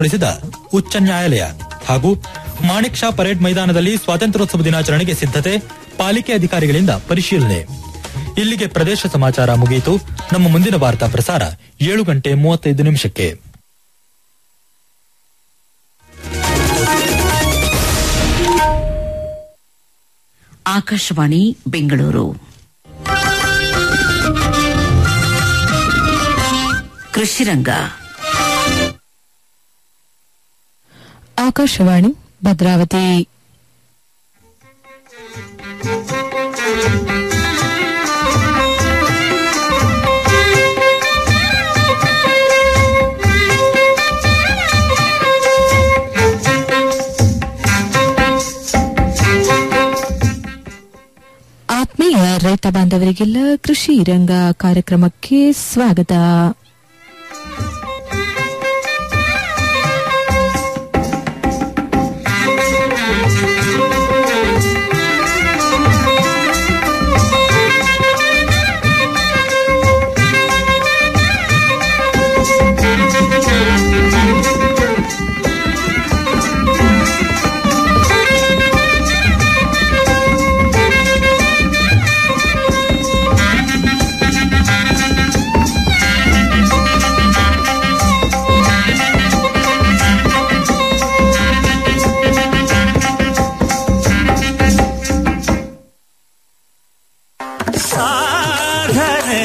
ಉಳಿಸಿದ ಉಚ್ಚ ನ್ಯಾಯಾಲಯ ಹಾಗೂ ಮಾಣಿಕ್ ಶಾ ಪರೇಡ್ ಮೈದಾನದಲ್ಲಿ ಸ್ವಾತಂತ್ರ್ಯೋತ್ಸವ ದಿನಾಚರಣೆಗೆ ಸಿದ್ಧತೆ ಪಾಲಿಕೆ ಅಧಿಕಾರಿಗಳಿಂದ ಪರಿಶೀಲನೆ ಇಲ್ಲಿಗೆ ಪ್ರದೇಶ ಸಮಾಚಾರ ಮುಗಿಯಿತು ನಮ್ಮ ಮುಂದಿನ ವಾರ್ತಾ ಪ್ರಸಾರ ಏಳು ಗಂಟೆ ಮೂವತ್ತೈದು ನಿಮಿಷಕ್ಕೆ ಆಕಾಶವಾಣಿ ಬೆಂಗಳೂರು ಕೃಷಿರಂಗ ಆಕಾಶವಾಣಿ ಭದ್ರಾವತಿ ಆತ್ಮೀಯ ರೈತ ಬಾಂಧವರಿಗೆಲ್ಲ ಕೃಷಿ ರಂಗ ಕಾರ್ಯಕ್ರಮಕ್ಕೆ ಸ್ವಾಗತ ಸಾಧನೆ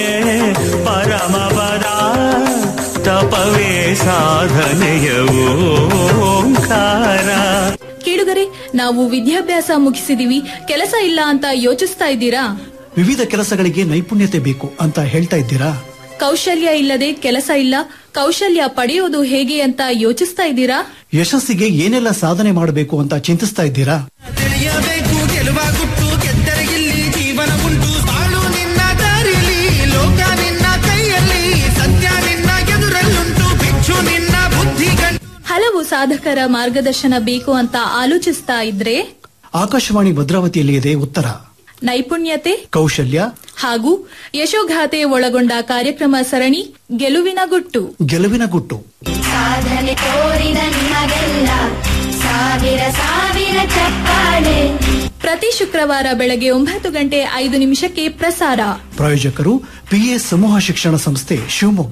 ಪರಮಪದ ತಪವೇ ಸಾಧನೆಯ ಓಂಕಾರ ಕೇಳುಗರೆ ನಾವು ವಿದ್ಯಾಭ್ಯಾಸ ಮುಗಿಸಿದೀವಿ ಕೆಲಸ ಇಲ್ಲ ಅಂತ ಯೋಚಿಸ್ತಾ ಇದ್ದೀರಾ ವಿವಿಧ ಕೆಲಸಗಳಿಗೆ ನೈಪುಣ್ಯತೆ ಬೇಕು ಅಂತ ಹೇಳ್ತಾ ಇದ್ದೀರಾ ಕೌಶಲ್ಯ ಇಲ್ಲದೆ ಕೆಲಸ ಇಲ್ಲ ಕೌಶಲ್ಯ ಪಡೆಯೋದು ಹೇಗೆ ಅಂತ ಯೋಚಿಸ್ತಾ ಇದ್ದೀರಾ ಯಶಸ್ಸಿಗೆ ಏನೆಲ್ಲ ಸಾಧನೆ ಮಾಡಬೇಕು ಅಂತ ಚಿಂತಿಸ್ತಾ ಇದ್ದೀರಾ ತಿಳಿಯಬೇಕು ಗೆಲುವ ಗುಟ್ಟು ಗೆದ್ದರಿಗಿಲ್ಲಿ ಜೀವನ ಉಂಟು ಬಾಳು ನಿನ್ನ ದಾರಿಲಿ ಲೋಕ ನಿನ್ನ ಕೈಯಲ್ಲಿ ಸತ್ಯ ನಿನ್ನ ಎದುರಲ್ಲುಂಟು ಭಿಕ್ಷು ನಿನ್ನ ಬುದ್ಧಿ ಗಂಟು ಹಲವು ಸಾಧಕರ ಮಾರ್ಗದರ್ಶನ ಬೇಕು ಅಂತ ಆಲೋಚಿಸ್ತಾ ಇದ್ರೆ ಆಕಾಶವಾಣಿ ಭದ್ರಾವತಿಯಲ್ಲಿ ಇದೆ ಉತ್ತರ ನೈಪುಣ್ಯತೆ ಕೌಶಲ್ಯ ಹಾಗೂ ಯಶೋಗಾಥೆ ಒಳಗೊಂಡ ಕಾರ್ಯಕ್ರಮ ಸರಣಿ ಗೆಲುವಿನ ಗುಟ್ಟು ಗೆಲುವಿನ ಗುಟ್ಟು ಸಾಧನೆ ತೋರಿದ ನಿಮಗೆಲ್ಲ ಸಾವಿರ ಸಾವಿರ ಚಪ್ಪಾಳೆ ಪ್ರತಿ ಶುಕ್ರವಾರ ಬೆಳಗ್ಗೆ ಒಂಬತ್ತು ಗಂಟೆ ಐದು ನಿಮಿಷಕ್ಕೆ ಪ್ರಸಾರ ಪ್ರಾಯೋಜಕರು ಪಿಎ ಸಮೂಹ ಶಿಕ್ಷಣ ಸಂಸ್ಥೆ ಶಿವಮೊಗ್ಗ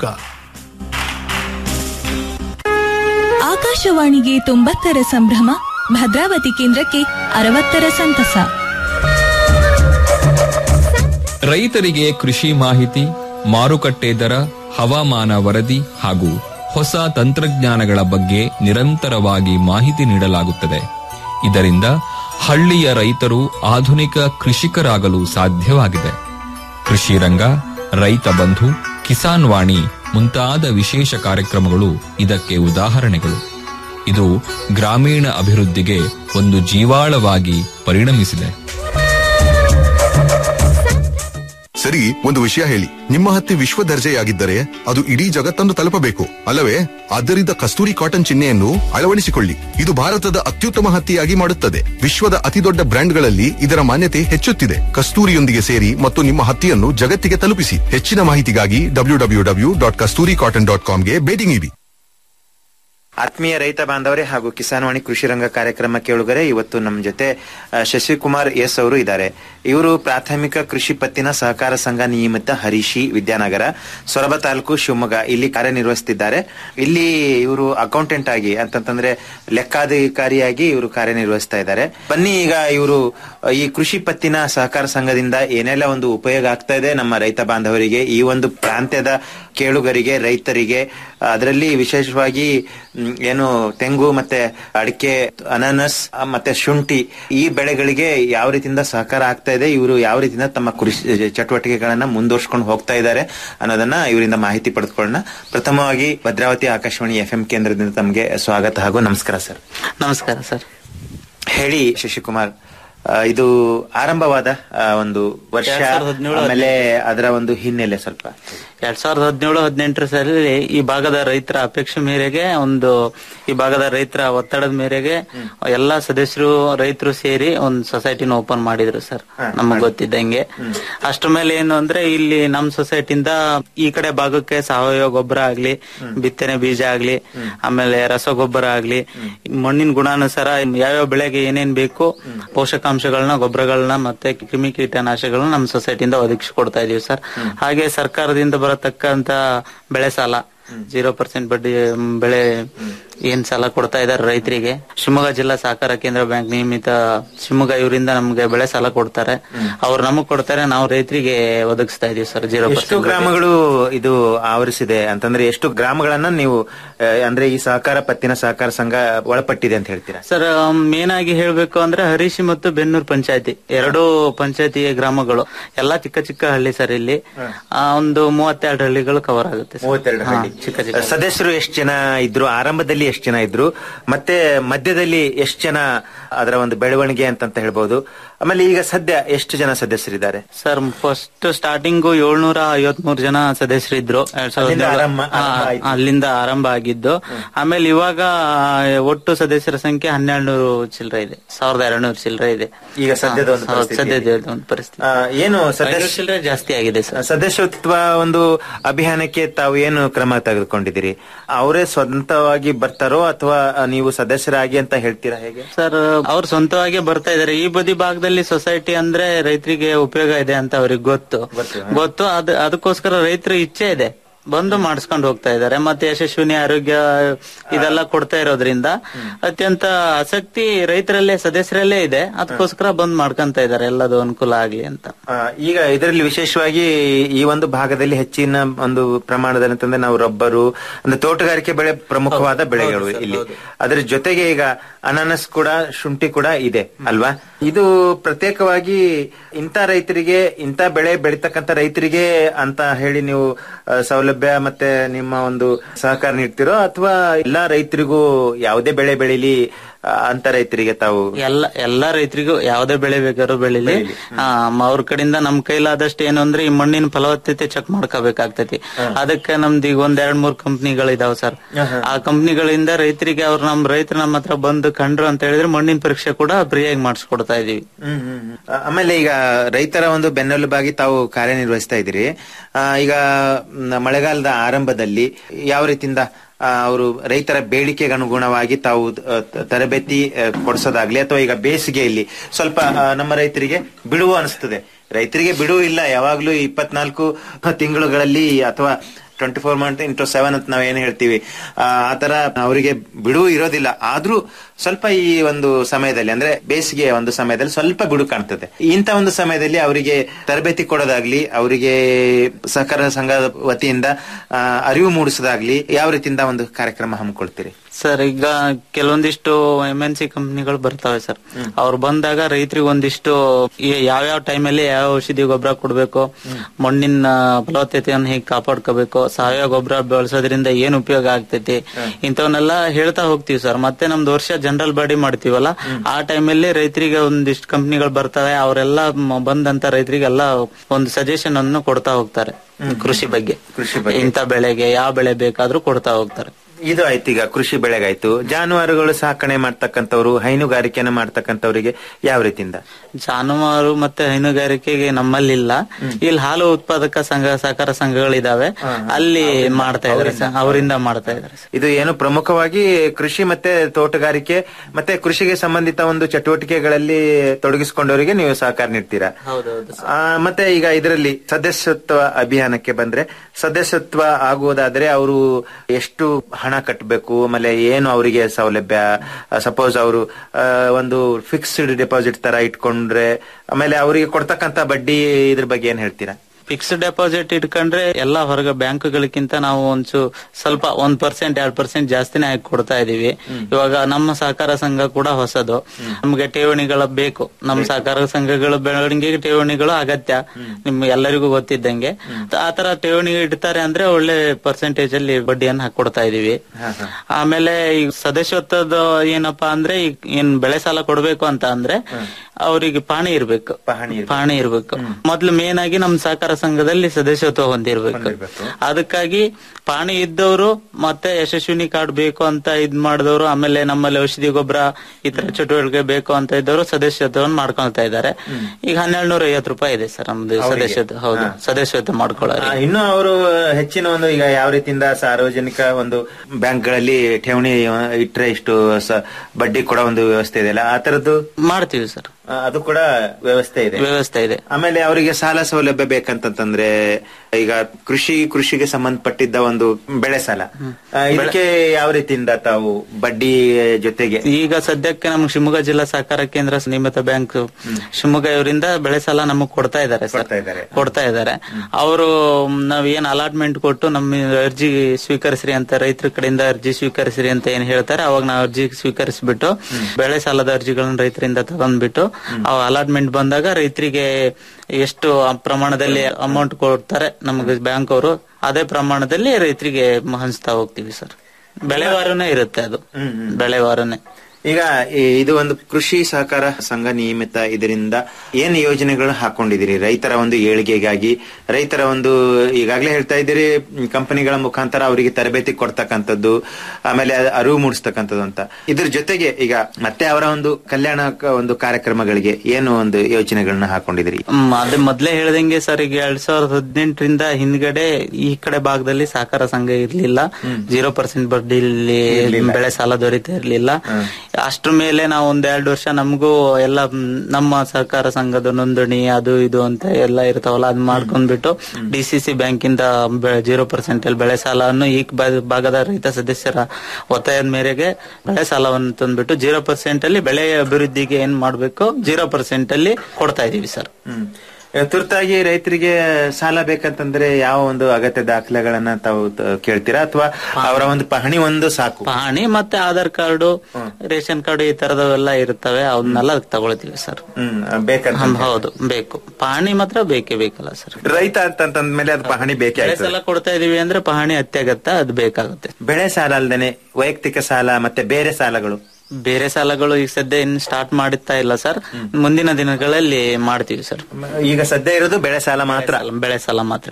ಆಕಾಶವಾಣಿಗೆ ತೊಂಬತ್ತರ ಸಂಭ್ರಮ ಭದ್ರಾವತಿ ಕೇಂದ್ರಕ್ಕೆ ಅರವತ್ತರ ಸಂತಸ ರೈತರಿಗೆ ಕೃಷಿ ಮಾಹಿತಿ ಮಾರುಕಟ್ಟೆ ದರ ಹವಾಮಾನ ವರದಿ ಹಾಗೂ ಹೊಸ ತಂತ್ರಜ್ಞಾನಗಳ ಬಗ್ಗೆ ನಿರಂತರವಾಗಿ ಮಾಹಿತಿ ನೀಡಲಾಗುತ್ತದೆ ಇದರಿಂದ ಹಳ್ಳಿಯ ರೈತರು ಆಧುನಿಕ ಕೃಷಿಕರಾಗಲು ಸಾಧ್ಯವಾಗಿದೆ ಕೃಷಿ ರಂಗ ರೈತ ಬಂಧು ಕಿಸಾನ್ ವಾಣಿ ಮುಂತಾದ ವಿಶೇಷ ಕಾರ್ಯಕ್ರಮಗಳು ಇದಕ್ಕೆ ಉದಾಹರಣೆಗಳು ಇದು ಗ್ರಾಮೀಣ ಅಭಿವೃದ್ಧಿಗೆ ಒಂದು ಜೀವಾಳವಾಗಿ ಪರಿಣಮಿಸಿದೆ ಸರಿ ಒಂದು ವಿಷಯ ಹೇಳಿ ನಿಮ್ಮ ಹತ್ತಿ ವಿಶ್ವ ದರ್ಜೆಯಾಗಿದ್ದರೆ ಅದು ಇಡೀ ಜಗತ್ತನ್ನು ತಲುಪಬೇಕು ಅಲ್ಲವೇ ಆದ್ದರಿಂದ ಕಸ್ತೂರಿ ಕಾಟನ್ ಚಿಹ್ನೆಯನ್ನು ಅಳವಡಿಸಿಕೊಳ್ಳಿ ಇದು ಭಾರತದ ಅತ್ಯುತ್ತಮ ಹತ್ತಿಯಾಗಿ ಮಾಡುತ್ತದೆ ವಿಶ್ವದ ಅತಿದೊಡ್ಡ ಬ್ರ್ಯಾಂಡ್ಗಳಲ್ಲಿ ಇದರ ಮಾನ್ಯತೆ ಹೆಚ್ಚುತ್ತಿದೆ ಕಸ್ತೂರಿಯೊಂದಿಗೆ ಸೇರಿ ಮತ್ತು ನಿಮ್ಮ ಹತ್ತಿಯನ್ನು ಜಗತ್ತಿಗೆ ತಲುಪಿಸಿ ಹೆಚ್ಚಿನ ಮಾಹಿತಿಗಾಗಿ W W W dot Kasturi cotton dot ಕಾಮ್ಗೆ ಭೇಟಿ ನೀಡಿ ಆತ್ಮೀಯ ರೈತ ಬಾಂಧವರೇ ಹಾಗೂ ಕಿಸಾನ್ವಾಣಿ ಕೃಷಿ ರಂಗ ಕಾರ್ಯಕ್ರಮ ಕೇಳುಗರೆ ಇವತ್ತು ನಮ್ಮ ಜೊತೆ ಆ, ಶಶಿಕುಮಾರ್ ಎಸ್ ಅವರು ಇದ್ದಾರೆ ಇವರು ಪ್ರಾಥಮಿಕ ಕೃಷಿ ಪತ್ತಿನ ಸಹಕಾರ ಸಂಘ ನಿಯಮಿತ ಹರೀಶಿ ವಿದ್ಯಾನಗರ ಸೊರಬ ತಾಲೂಕು ಶಿವಮೊಗ್ಗ ಇಲ್ಲಿ ಕಾರ್ಯನಿರ್ವಹಿಸುತ್ತಿದ್ದಾರೆ ಇಲ್ಲಿ ಇವರು ಅಕೌಂಟೆಂಟ್ ಆಗಿ ಅಂತಂತಂದ್ರೆ ಲೆಕ್ಕಾಧಿಕಾರಿಯಾಗಿ ಇವರು ಕಾರ್ಯನಿರ್ವಹಿಸ್ತಾ ಇದ್ದಾರೆ ಬನ್ನಿ ಈಗ ಇವರು ಈ ಕೃಷಿ ಪತ್ತಿನ ಸಹಕಾರ ಸಂಘದಿಂದ ಏನೆಲ್ಲ ಒಂದು ಉಪಯೋಗ ಆಗ್ತಾ ಇದೆ ನಮ್ಮ ರೈತ ಬಾಂಧವರಿಗೆ ಈ ಒಂದು ಪ್ರಾಂತ್ಯದ ಕೇಳುಗರಿಗೆ ರೈತರಿಗೆ ಅದರಲ್ಲಿ ವಿಶೇಷವಾಗಿ ಮ್, ಏನು ತೆಂಗು ಮತ್ತೆ ಅಡಿಕೆ ಅನಾನಸ್ ಆ, ಮತ್ತೆ ಶುಂಠಿ ಈ ಬೆಳೆಗಳಿಗೆ ಯಾವ ರೀತಿಯಿಂದ ಸಹಕಾರ ಆಗ್ತಾ ಇದೆ ಇವರು ಯಾವ ರೀತಿಯಿಂದ ತಮ್ಮ ಕೃಷಿ ಚಟುವಟಿಕೆಗಳನ್ನ ಮುಂದುವರ್ಸ್ಕೊಂಡು ಹೋಗ್ತಾ ಇದ್ದಾರೆ ಅನ್ನೋದನ್ನ ಇವರಿಂದ ಮಾಹಿತಿ ಪಡೆದುಕೊಳ್ಳೋಣ ಪ್ರಥಮವಾಗಿ ಭದ್ರಾವತಿ ಆಕಾಶವಾಣಿ ಎಫ್ ಕೇಂದ್ರದಿಂದ ತಮಗೆ ಸ್ವಾಗತ ಹಾಗೂ ನಮಸ್ಕಾರ ಸರ್ ನಮಸ್ಕಾರ ಸರ್ ಹೇಳಿ ಶಶಿಕುಮಾರ್ ಆ, ಇದು ಆರಂಭವಾದ ಆ, ಒಂದು ವರ್ಷ ಎರಡ್ ಸಾವಿರದ ಹದಿನೇಳು ಆಮೇಲೆ ಅದರ ಒಂದು ಹಿನ್ನೆಲೆ ಸ್ವಲ್ಪ ಎರಡ್ ಸಾವಿರದ ಹದಿನೇಳು ಹದಿನೆಂಟರ ಸಾಲಿ ಈ ಭಾಗದ ರೈತರ ಅಪೇಕ್ಷೆ ಮೇರೆಗೆ ಒಂದು ಈ ಭಾಗದ ರೈತರ ಒತ್ತಡದ ಮೇರೆಗೆ ಎಲ್ಲಾ ಸದಸ್ಯರು ರೈತರು ಸೇರಿ ಒಂದು ಸೊಸೈಟಿನ ಓಪನ್ ಮಾಡಿದ್ರು ಸರ್ ನಮಗ್ ಗೊತ್ತಿದ್ದಂಗೆ ಅಷ್ಟ್ರ ಮೇಲೆ ಏನು ಅಂದ್ರೆ ಇಲ್ಲಿ ನಮ್ ಸೊಸೈಟಿಯಿಂದ ಈ ಕಡೆ ಭಾಗಕ್ಕೆ ಸಾವಯವ ಗೊಬ್ಬರ ಆಗ್ಲಿ ಬಿತ್ತನೆ ಬೀಜ ಆಗ್ಲಿ ಆಮೇಲೆ ರಸಗೊಬ್ಬರ ಆಗ್ಲಿ ಮಣ್ಣಿನ ಗುಣಾನುಸಾರ ಯಾವ್ಯಾವ ಬೆಳೆಗೆ ಏನೇನ್ ಬೇಕು ಪೋಷಕಾಂಶಗಳನ್ನ ಗೊಬ್ಬರಗಳನ್ನ ಮತ್ತೆ ಕ್ರಿಮಿ ಕೀಟನಾಶಗಳನ್ನ ನಮ್ಮ ಸೊಸೈಟಿಯಿಂದ ಒದಗಿಸಿ ಕೊಡ್ತಾ ಇದೀವಿ ಸರ್ ಹಾಗೆ ಸರ್ಕಾರದಿಂದ ಬರತಕ್ಕಂತ ಬೆಳೆ ಸಾಲ ಜೀರೋ ಪರ್ಸೆಂಟ್ ಬಡ್ಡಿ ಮ್, ಬೆಳೆ ಏನ್ ಸಾಲ ಕೊಡ್ತಾ ಇದಾರೆ ರೈತರಿಗೆ ಶಿವಮೊಗ್ಗ ಜಿಲ್ಲಾ ಸಹಕಾರ ಕೇಂದ್ರ ಬ್ಯಾಂಕ್ ನಿಯಮಿತ ಶಿವಮೊಗ್ಗ ಇವರಿಂದ ನಮ್ಗೆ ಬೆಳೆ ಸಾಲ ಕೊಡ್ತಾರೆ ಅವ್ರು ನಮಗ್ ಕೊಡ್ತಾರೆ ನಾವು ರೈತರಿಗೆ ಒದಗಿಸ್ತಾ ಇದೀವಿ ಸರ್ ಜೀರೋ ಎಷ್ಟು ಪರ್ಸೆಂಟ್ ಗ್ರಾಮಗಳು ಇದು ಆವರಿಸಿದೆ ಅಂತಂದ್ರೆ ಎಷ್ಟು ಗ್ರಾಮಗಳನ್ನ ನೀವು ಆ, ಅಂದ್ರೆ ಈ ಸಹಕಾರ ಪತ್ತಿನ ಸಹಕಾರ ಸಂಘ ಒಳಪಟ್ಟಿದೆ ಅಂತ ಹೇಳ್ತೀರಾ ಸರ್ ಮೇನ್ ಆಗಿ ಹೇಳ್ಬೇಕು ಅಂದ್ರೆ ಹರೀಶಿ ಮತ್ತು ಬೆನ್ನೂರ್ ಪಂಚಾಯತಿ ಎರಡು ಪಂಚಾಯತಿ ಗ್ರಾಮಗಳು ಎಲ್ಲಾ ಚಿಕ್ಕ ಚಿಕ್ಕ ಹಳ್ಳಿ ಸರ್ ಇಲ್ಲಿ ಆ, ಒಂದು ಮೂವತ್ತೆರಡು ಹಳ್ಳಿಗಳು ಕವರ್ ಆಗುತ್ತೆ ಸರ್. ಮೂವತ್ತೆರಡು ಹಾ, ಹಳ್ಳಿ ಚಿಕ್ಕ ಚಿಕ್ಕ ಸದಸ್ಯರು ಎಷ್ಟು ಜನ ಇದ್ರು ಆರಂಭದಲ್ಲಿ ಎಷ್ಟು ಜನ ಇದ್ರು ಮತ್ತೆ ಮಧ್ಯದಲ್ಲಿ ಎಷ್ಟು ಜನ ಅದರ ಒಂದು ಬೆಳವಣಿಗೆ ಅಂತಂತ ಹೇಳ್ಬೋದು ಆಮೇಲೆ ಈಗ ಸದ್ಯ ಎಷ್ಟು ಜನ ಸದಸ್ಯರಿದ್ದಾರೆ ಸರ್ ಫಸ್ಟ್ ಸ್ಟಾರ್ಟಿಂಗು ಏಳ್ನೂರ ಐವತ್ಮೂರು ಜನ ಸದಸ್ಯರಿದ್ರು ಎರಡ್ ಸಾವಿರದ ಅಲ್ಲಿಂದ ಹದಿನೇಳು. ಆರಂಭ- ಹಾ, ಆರಂಭ ಆಯ್ತು. ಅಲ್ಲಿಂದ ಆರಂಭ ಆಗಿದ್ದು ಆಮೇಲೆ ಇವಾಗ ಆ, ಒಟ್ಟು ಸದಸ್ಯರ ಸಂಖ್ಯೆ ಹನ್ನೆರಡು ಚಿಲ್ಲರೆ ಇದೆ ಸಾವಿರದ ಎರಡ್ನೂರು ಚಿಲ್ಲರೆ ಇದೆ ಈಗ ಸದ್ಯದ ಒಂದು ಹಾ, ಹೌದು, ಪರಿಸ್ಥಿತಿ ಸದ್ಯದ ಒಂದು ಪರಿಸ್ಥಿತಿ ಆ, ಏನು ಐನೂರು ಸದಸ್ಯ ಚಿಲ್ಲರೆ ಜಾಸ್ತಿ ಆಗಿದೆ ಸರ್ ಸದಸ್ಯತ್ವ ಒಂದು ಅಭಿಯಾನಕ್ಕೆ ತಾವು ಏನು ಕ್ರಮ ತೆಗೆದುಕೊಂಡಿದ್ದೀರಿ ಅವರೇ ಸ್ವಂತವಾಗಿ ಬರ್ತಾರೋ ಅಥವಾ ನೀವು ಸದಸ್ಯರಾಗಿ ಅಂತ ಹೇಳ್ತೀರಾ ಹೇಗೆ ಸರ್ ಅವ್ರು ಸ್ವಂತವಾಗಿ ಬರ್ತಾ ಇದಾರೆ ಈ ಬದಿ ಭಾಗದಲ್ಲಿ ಸೊಸೈಟಿ ಅಂದ್ರೆ ರೈತರಿಗೆ ಉಪಯೋಗ ಇದೆ ಅಂತ ಅವ್ರಿಗೆ ಗೊತ್ತು ಗೊತ್ತು ಅದ್ ಅದಕ್ಕೋಸ್ಕರ ರೈತರ ಇಚ್ಛೆ ಇದೆ ಬಂದು ಮಾಡಿಸ್ಕೊಂಡು ಹೋಗ್ತಾ ಇದಾರೆ ಮತ್ತೆ ಯಶಸ್ವಿನಿ ಆರೋಗ್ಯ ಇದೆಲ್ಲ ಕೊಡ್ತಾ ಇರೋದ್ರಿಂದ ಅತ್ಯಂತ ಆಸಕ್ತಿ ರೈತರಲ್ಲೇ ಸದಸ್ಯರಲ್ಲೇ ಇದೆ ಅದಕ್ಕೋಸ್ಕರ ಬಂದ್ ಮಾಡ್ಕೊಂತ ಇದಾರೆ ಎಲ್ಲದು ಅನುಕೂಲ ಆಗ್ಲಿ ಅಂತ ಆ, ಈಗ ಇದರಲ್ಲಿ ವಿಶೇಷವಾಗಿ ಈ ಒಂದು ಭಾಗದಲ್ಲಿ ಹೆಚ್ಚಿನ ಒಂದು ಪ್ರಮಾಣದಲ್ಲಿ ಅಂತಂದ್ರೆ ನಾವು ರಬ್ಬರು ಅಂದ್ರೆ ತೋಟಗಾರಿಕೆ ಬೆಳೆ ಪ್ರಮುಖವಾದ ಬೆಳೆಗಳು ಇಲ್ಲಿ ಅದರ ಜೊತೆಗೆ ಈಗ ಅನಾನಸ್ ಕೂಡ ಶುಂಠಿ ಕೂಡ ಇದೆ ಅಲ್ವಾ ಇದು ಪ್ರತ್ಯೇಕವಾಗಿ ಇಂಥ ರೈತರಿಗೆ ಇಂಥ ಬೆಳೆ ಬೆಳಿತಕ್ಕಂತ ರೈತರಿಗೆ ಅಂತ ಹೇಳಿ ನೀವು ಆ, ಸೌಲಭ್ಯ ಮತ್ತೆ ನಿಮ್ಮ ಒಂದು ಸಹಕಾರ ನೀಡ್ತಿರೋ ಅಥವಾ ಎಲ್ಲಾ ರೈತರಿಗೂ ಯಾವುದೇ ಬೆಳೆ ಬೆಳಿಲಿ ಆ, ಅಂತ ರೈತರಿಗೆ ತಾವು ಎಲ್ಲ ಎಲ್ಲಾ ರೈತರಿಗೂ ಯಾವ್ದೇ ಬೆಳೆ ಬೇಕಾದ್ರೂ ಬೆಳಿಲಿ ಆ, ಮ- ಅವ್ರ ಕಡೆಯಿಂದ ನಮ್ ಕೈಲಾದಷ್ಟು ಏನು ಅಂದ್ರೆ ಈ ಮಣ್ಣಿನ ಫಲವತ್ತತೆ ಚೆಕ್ ಮಾಡ್ಕೋಬೇಕಾಗ್ತೈತಿ ಅದಕ್ಕೆ ನಮ್ದು ಈಗ ಒಂದ್ ಎರಡ್ ಮೂರ್ ಕಂಪ್ನಿಗಳು ಇದಾವ್ ಸರ್ ಆ ಕಂಪ್ನಿಗಳಿಂದ ರೈತರಿಗೆ ಅವ್ರು ನಮ್ ರೈತರು ನಮ್ಮ ಹತ್ರ ಬಂದು ಕಂಡ್ರು ಅಂತ ಹೇಳಿದ್ರೆ ಮಣ್ಣಿನ ಪರೀಕ್ಷೆ ಕೂಡ ಫ್ರೀಯಾಗಿ ಮಾಡಿಸ್ಕೊಡ್ತಾ ಇದೀವಿ ಹ್ಮ್ ಹ್ಮ್ ಹ್ಮ್. ಆ- ಆಮೇಲೆ ಈಗ ರೈತರ ಒಂದು ಬೆನ್ನೆಲುಬಾಗಿ ತಾವು ಕಾರ್ಯನಿರ್ವಹಿಸ್ತಾ ಇದ್ದೀರಿ ಆ, ಈಗ ಮ್, ಮಳೆಗಾಲದ ಆರಂಭದಲ್ಲಿ ಯಾವ ರೀತಿಯಿಂದ ಅವರು ರೈತರ ಬೇಡಿಕೆಗೆ ಅನುಗುಣವಾಗಿ ತಾವು ಆ, ತ- ತರಬೇತಿ ಆ, ಕೊಡಿಸೋದಾಗ್ಲಿ ಅಥವಾ ಈಗ ಬೇಸಿಗೆಯಲ್ಲಿ ಸ್ವಲ್ಪ ಆ, ನಮ್ಮ ರೈತರಿಗೆ ಬಿಡುವು ಅನಿಸ್ತದೆ ರೈತರಿಗೆ ಬಿಡುವು ಇಲ್ಲ ಯಾವಾಗ್ಲೂ ಇಪ್ಪತ್ನಾಲ್ಕು ತಿಂಗಳುಗಳಲ್ಲಿ ಅಥವಾ twenty four month into seven ಅಂತ ನಾವ್ ಏನ್ ಹೇಳ್ತೀವಿ ಆ ಆ ತರ ಅವರಿಗೆ ಬಿಡುವು ಇರೋದಿಲ್ಲ ಆದ್ರೂ ಸ್ವಲ್ಪ ಈ ಒಂದು ಸಮಯದಲ್ಲಿ ಅಂದ್ರೆ ಬೇಸಿಗೆಯ ಒಂದು ಸಮಯದಲ್ಲಿ ಸ್ವಲ್ಪ ಬಿಡುವು ಕಾಣ್ತದೆ ಇಂಥ ಒಂದು ಸಮಯದಲ್ಲಿ ಅವರಿಗೆ ತರಬೇತಿ ಕೊಡೋದಾಗ್ಲಿ ಅವರಿಗೆ ಸಹಕಾರ ಸಂಘದ ವತಿಯಿಂದ ಆ, ಅರಿವು ಮೂಡಿಸೋದಾಗ್ಲಿ ಯಾವ ರೀತಿಯಿಂದ ಒಂದು ಕಾರ್ಯಕ್ರಮ ಹಮ್ಮಿಕೊಳ್ತೀರಿ ಸರ್ ಈಗ ಕೆಲವೊಂದಿಷ್ಟು ಎಂ ಎನ್ ಸಿ ಕಂಪ್ನಿಗಳು ಬರ್ತಾವೆ ಸರ್ ಅವ್ರು ಬಂದಾಗ ರೈತರಿಗೆ ಒಂದಿಷ್ಟು ಈ ಯಾವ್ಯಾವ ಟೈಮಲ್ಲಿ ಯಾವ ಔಷಧಿ ಗೊಬ್ಬರ ಕೊಡ್ಬೇಕು ಮಣ್ಣಿನ ಫಲವತ್ತತೆಯನ್ನು ಹೇಗೆ ಕಾಪಾಡ್ಕೋಬೇಕು ಸಾವಯವ ಗೊಬ್ಬರ ಬಳಸೋದ್ರಿಂದ ಏನ್ ಉಪಯೋಗ ಆಗ್ತೈತಿ ಇಂಥವನ್ನೆಲ್ಲ ಹೇಳ್ತಾ ಹೋಗ್ತೀವಿ ಸರ್ ಮತ್ತೆ ನಮ್ದು ವರ್ಷ ಜನರಲ್ ಬಾಡಿ ಮಾಡ್ತೀವಲ್ಲ ಆ ಟೈಮಲ್ಲಿ ರೈತರಿಗೆ ಒಂದಿಷ್ಟು ಕಂಪ್ನಿಗಳು ಬರ್ತವೆ ಅವರೆಲ್ಲ ಬಂದಂತ ರೈತರಿಗೆಲ್ಲ ಒಂದು ಸಜೆಷನ್ ಅನ್ನು ಕೊಡ್ತಾ ಹೋಗ್ತಾರೆ ಕೃಷಿ ಬಗ್ಗೆ ಕೃಷಿ ಬಗ್ಗೆ. ಇಂಥ ಬೆಳೆಗೆ ಯಾವ ಬೆಳೆ ಬೇಕಾದ್ರೂ ಕೊಡ್ತಾ ಹೋಗ್ತಾರೆ ಇದು ಆಯ್ತು ಈಗ ಕೃಷಿ ಬೆಳೆಗಾಯ್ತು ಜಾನುವಾರುಗಳು ಸಾಕಣೆ ಮಾಡ್ತಕ್ಕಂಥವ್ರು ಹೈನುಗಾರಿಕೆನ ಮಾಡ್ತಕ್ಕಂಥವ್ರಿಗೆ ಯಾವ ರೀತಿಯಿಂದ ಜಾನುವಾರು ಮತ್ತೆ ಹೈನುಗಾರಿಕೆಗೆ ನಮ್ಮಲ್ಲಿಲ್ಲ ಇಲ್ಲಿ ಹಾಲು ಉತ್ಪಾದಕ ಸಂಘ ಸಹಕಾರ ಸಂಘಗಳಿದಾವೆ ಅಲ್ಲಿ ಮಾಡ್ತಾ ಇದಾರೆ ಸರ್. ಅವರಿಂದ ಮಾಡ್ತಾ ಇದಾರೆ ಸರ್. ಇದು ಏನು ಪ್ರಮುಖವಾಗಿ ಕೃಷಿ ಮತ್ತೆ ತೋಟಗಾರಿಕೆ ಮತ್ತೆ ಕೃಷಿಗೆ ಸಂಬಂಧಿತ ಒಂದು ಚಟುವಟಿಕೆಗಳಲ್ಲಿ ತೊಡಗಿಸಿಕೊಂಡವರಿಗೆ ನೀವು ಸಹಕಾರ ನೀಡ್ತೀರಾ ಆ, ಮತ್ತೆ ಈಗ ಇದರಲ್ಲಿ ಸದಸ್ಯತ್ವ ಅಭಿಯಾನಕ್ಕೆ ಬಂದ್ರೆ ಸದಸ್ಯತ್ವ ಆಗುವುದಾದ್ರೆ ಅವರು ಎಷ್ಟು ಹಣ ಕಟ್ಟಬೇಕು ಆಮೇಲೆ ಏನು ಅವರಿಗೆ ಸೌಲಭ್ಯ ಸಪೋಸ್ ಅವರು ಒಂದು ಫಿಕ್ಸ್ಡ್ ಡೆಪಾಸಿಟ್ ತರ ಇಟ್ಕೊಂಡ್ರೆ ಆಮೇಲೆ ಅವರಿಗೆ ಕೊಡ್ತಕ್ಕಂತ ಬಡ್ಡಿ ಇದ್ರ ಬಗ್ಗೆ ಏನ್ ಹೇಳ್ತೀರಾ ಫಿಕ್ಸ್ಡ್ ಡೆಪಾಸಿಟ್ ಇಟ್ಕೊಂಡ್ರೆ ಎಲ್ಲಾ ಹೊರಗ ಬ್ಯಾಂಕ್ಗಳಿಗಿಂತ ನಾವು ಒಂಚು ಸ್ವಲ್ಪ ಒಂದ್ ಪರ್ಸೆಂಟ್ ಎರಡ್ ಪರ್ಸೆಂಟ್ ಜಾಸ್ತಿನೇ ಹಾಕಿ ಕೊಡ್ತಾ ಇದೀವಿ ಇವಾಗ ನಮ್ಮ ಸಹಕಾರ ಸಂಘ ಕೂಡ ಹೊಸದು ನಮ್ಗೆ ಠೇವಣಿಗಳ ಬೇಕು ನಮ್ಮ ಸಹಕಾರ ಸಂಘಗಳ ಬೆಳವಣಿಗೆಗೆ ಠೇವಣಿಗಳು ಅಗತ್ಯ ನಿಮ್ ಎಲ್ಲರಿಗೂ ಗೊತ್ತಿದ್ದಂಗೆ ಆ ತರ ಠೇವಣಿ ಇಡ್ತಾರೆ ಅಂದ್ರೆ ಒಳ್ಳೆ ಪರ್ಸೆಂಟೇಜ್ ಅಲ್ಲಿ ಬಡ್ಡಿಯನ್ನು ಹಾಕೊಡ್ತಾ ಇದೀವಿ ಆಮೇಲೆ ಈ ಸದಸ್ಯತ್ವದ ಏನಪ್ಪಾ ಅಂದ್ರೆ ಈಗ ಏನ್ ಬೆಳೆ ಸಾಲ ಕೊಡ್ಬೇಕು ಅಂತ ಅಂದ್ರೆ ಅವರಿಗೆ ಪಾಣಿ ಇರ್ಬೇಕು ಪಹಣಿ ಪಾಣಿ ಇರ್ಬೇಕು ಮೊದ್ಲು ಮೇನ್ ಆಗಿ ನಮ್ ಸಹಕಾರ ಸಂಘದಲ್ಲಿ ಸದಸ್ಯತ್ವ ಹೊಂದಿರ್ಬೇಕು ಅದಕ್ಕಾಗಿ ಪಾಣಿ ಇದ್ದವರು ಮತ್ತೆ ಯಶಸ್ವಿನಿ ಕಾರ್ಡ್ ಬೇಕು ಅಂತ ಇದ್ ಮಾಡಿದವರು ಆಮೇಲೆ ನಮ್ಮಲ್ಲಿ ಔಷಧಿ ಗೊಬ್ಬರ ಇತರ ಚಟುವಟಿಕೆ ಬೇಕು ಅಂತ ಇದ್ದವರು ಸದಸ್ಯತ್ವವನ್ನು ಮಾಡ್ಕೊಳ್ತಾ ಇದ್ದಾರೆ ಈಗ ಹನ್ನೆರಡು ನೂರ ಐವತ್ತು ರೂಪಾಯಿ ಇದೆ ಸರ್ ನಮ್ದು ಸದಸ್ಯತ್ವ ಹೌದು ಸದಸ್ಯತ್ವ ಮಾಡ್ಕೊಳ್ಳೋರು ಆ, ಇನ್ನು ಅವರು ಹೆಚ್ಚಿನ ಒಂದು ಈಗ ಯಾವ ರೀತಿಯಿಂದ ಸಾರ್ವಜನಿಕ ಒಂದು ಬ್ಯಾಂಕ್ಗಳಲ್ಲಿ ಠೇವಣಿ ಆ, ಇಟ್ರೆ ಇಷ್ಟು ಸ- ಬಡ್ಡಿ ಕೊಡೋ ಒಂದು ವ್ಯವಸ್ಥೆ ಇದೆಯಲ್ಲ ಆ ತರದ್ದು ಮಾಡ್ತೀವಿ ಸರ್ ಆ, ಅದು ಕೂಡ ವ್ಯವಸ್ಥೆ ಇದೆ ವ್ಯವಸ್ಥೆ ಇದೆ ಆಮೇಲೆ ಅವರಿಗೆ ಸಾಲ ಸೌಲಭ್ಯ ಬೇಕಂತಂದ್ರೆ ಈಗ ಕೃಷಿ ಕೃಷಿಗೆ ಸಂಬಂಧಪಟ್ಟಿದ್ದ ಒಂದು ಬೆಳೆ ಸಾಲ ಆ, ಇದಕ್ಕೆ ಯಾವ ರೀತಿಯಿಂದ ತಾವು ಬಡ್ಡಿ ಜೊತೆಗೆ ಈಗ ಸದ್ಯಕ್ಕೆ ನಮ್ಗೆ ಶಿವಮೊಗ್ಗ ಜಿಲ್ಲಾ ಸಹಕಾರ ಕೇಂದ್ರ ನಿಯಮಿತ ಬ್ಯಾಂಕ್ ಶಿವಮೊಗ್ಗ ಇವರಿಂದ ಬೆಳೆ ಸಾಲ ನಮಗ್ ಕೊಡ್ತಾ ಇದ್ದಾರೆ ಸರ್ ಕೊಡ್ತಾ ಇದ್ದಾರೆ ಕೊಡ್ತಾ ಇದ್ದಾರೆ ಅವರು ನಾವ್ ಏನ್ ಅಲಾಟ್ಮೆಂಟ್ ಕೊಟ್ಟು ನಮ್ಮ ಅರ್ಜಿ ಸ್ವೀಕರಿಸ್ರಿ ಅಂತ ರೈತರ ಕಡೆಯಿಂದ ಅರ್ಜಿ ಸ್ವೀಕರಿಸ್ರಿ ಅಂತ ಏನ್ ಹೇಳ್ತಾರೆ ಅವಾಗ ನಾವು ಅರ್ಜಿ ಸ್ವೀಕರಿಸ್ಬಿಟ್ಟು ಬೆಳೆ ಸಾಲದ ಅರ್ಜಿಗಳನ್ನ ರೈತರಿಂದ ತಗೊಂಡ್ಬಿಟ್ಟು ಅವ್ ಅಲಾಟ್ಮೆಂಟ್ ಬಂದಾಗ ರೈತರಿಗೆ ಎಷ್ಟು ಆ ಪ್ರಮಾಣದಲ್ಲಿ ಅಮೌಂಟ್ ಕೊಡ್ತಾರೆ ನಮಗೆ ಬ್ಯಾಂಕ್ ಅವರು ಅದೇ ಪ್ರಮಾಣದಲ್ಲಿ ರೈತರಿಗೆ ಹಂಚ್ತಾ ಹೋಗ್ತೀವಿ ಸರ್ ಬೆಳೆವಾರನೇ ಇರುತ್ತೆ ಅದು ಬೆಳೆವಾರನೇ ಈಗ ಈ- ಇದು ಒಂದು ಕೃಷಿ ಸಹಕಾರ ಸಂಘ ನಿಯಮಿತ ಇದರಿಂದ ಏನ್ ಯೋಜನೆಗಳು ಹಾಕೊಂಡಿದ್ದೀರಿ ರೈತರ ಒಂದು ಏಳಿಗೆಗಾಗಿ ರೈತರ ಒಂದು ಈಗಾಗಲೇ ಹೇಳ್ತಾ ಇದ್ದೀರಿ ಮ್, ಕಂಪನಿಗಳ ಮುಖಾಂತರ ಅವರಿಗೆ ತರಬೇತಿ ಕೊಡ್ತಕ್ಕಂಥದ್ದು ಆಮೇಲೆ ಅ- ಅರಿವು ಮೂಡಿಸ್ತಕ್ಕಂಥದ್ದು ಅಂತ ಇದ್ರ ಜೊತೆಗೆ ಈಗ ಮತ್ತೆ ಅವರ ಒಂದು ಕಲ್ಯಾಣ ಕ- ಒಂದು ಕಾರ್ಯಕ್ರಮಗಳಿಗೆ ಏನು ಒಂದು ಯೋಜನೆಗಳನ್ನ ಹಾಕೊಂಡಿದ್ದೀರಿ ಹ್ಮ್, ಅದೇ ಮೊದ್ಲೇ ಹೇಳ್ದಂಗೆ ಸರ್ ಈಗ ಎರಡ್ ಸಾವಿರದ ಹದಿನೆಂಟರಿಂದ ಹಿಂದ್ಗಡೆ ಈ ಕಡೆ ಭಾಗದಲ್ಲಿ ಸಹಕಾರ ಸಂಘ ಇರ್ಲಿಲ್ಲ ಜೀರೋ ಪರ್ಸೆಂಟ್ ಬಡ್ಡಿಲಿ ಬೆಳೆ ಸಾಲ ದೊರೀತಾ ಇರ್ಲಿಲ್ಲ ಅಷ್ಟ್ರ ಮೇಲೆ ನಾವು ಒಂದ್ ಎರಡು ವರ್ಷ ನಮಗೂ ಎಲ್ಲ ಮ್, ನಮ್ಮ ಸಹಕಾರ ಸಂಘದ ನೋಂದಣಿ ಅದು ಇದು ಅಂತ ಎಲ್ಲ ಇರ್ತಾವಲ್ಲ ಅದ್ ಮಾಡ್ಕೊಂಡ್ಬಿಟ್ಟು ಡಿ ಸಿ ಸಿ ಬ್ಯಾಂಕಿಂದ ಜೀರೋ ಪರ್ಸೆಂಟ್ ಅಲ್ಲಿ ಬೆಳೆ ಸಾಲವನ್ನು ಈ ಬಾ- ಭಾಗದ ರೈತ ಸದಸ್ಯರ ಒತ್ತಾಯದ ಮೇರೆಗೆ ಬೆಳೆ ಸಾಲವನ್ನು ತಂದ್ಬಿಟ್ಟು ಜೀರೋ ಪರ್ಸೆಂಟ್ ಅಲ್ಲಿ ಬೆಳೆ ಅಭಿವೃದ್ಧಿಗೆ ಏನ್ ಮಾಡ್ಬೇಕು ಜೀರೋ ಪರ್ಸೆಂಟ್ ಅಲ್ಲಿ ಕೊಡ್ತಾ ಇದೀವಿ ಸರ್ ಹ್ಮ್ ತುರ್ತಾಗಿ ರೈತರಿಗೆ ಸಾಲ ಬೇಕಂತಂದ್ರೆ ಯಾವ ಒಂದು ಅಗತ್ಯ ದಾಖಲೆಗಳನ್ನ ತಾವು ತ- ಕೇಳ್ತೀರಾ ಅಥವಾ ಅವರ ಒಂದು ಪಹಣಿ ಒಂದು ಸಾಕು ಪಹಣಿ ಮತ್ತೆ ಆಧಾರ್ ಕಾರ್ಡು ರೇಷನ್ ಕಾರ್ಡ್ ಈ ತರದವೆಲ್ಲ ಇರ್ತವೆ ಅವನ್ನೆಲ್ಲ ತಗೊಳ್ತೀವಿ ಸರ್ ಹ್ಮ್ ಬೇಕಂತ ಹ್ಮ್, ಹೌದು ಬೇಕು ಪಹಣಿ ಮಾತ್ರ ಬೇಕೇ ಬೇಕಲ್ಲ ಸರ್ ರೈತ ಅಂತಂತಂದ್ಮೇಲೆ ಅದು ಪಹಣಿ ಬೇಕೇ ಬೆಳೆ ಆಗ್ತದೆ ಸಾಲ ಕೊಡ್ತಾ ಇದೀವಿ ಅಂದ್ರೆ ಪಹಣಿ ಅತ್ಯಗತ್ಯ ಅದು ಬೇಕಾಗುತ್ತೆ ಬೆಳೆ ಸಾಲ ಅಲ್ದೇನೆ ವೈಯಕ್ತಿಕ ಸಾಲ ಮತ್ತೆ ಬೇರೆ ಸಾಲಗಳು ಬೇರೆ ಸಾಲಗಳು ಈಗ ಸದ್ಯ ಇನ್ನು ಸ್ಟಾರ್ಟ್ ಮಾಡುತ್ತಾ ಇಲ್ಲ ಸರ್ ಮುಂದಿನ ದಿನಗಳಲ್ಲಿ ಮಾಡ್ತೀವಿ ಸರ್ ಈಗ ಸದ್ಯ ಇರೋದು ಬೆಳೆ ಸಾಲ ಮಾತ್ರ ಬೆಳೆ ಸಾಲ ಮಾತ್ರ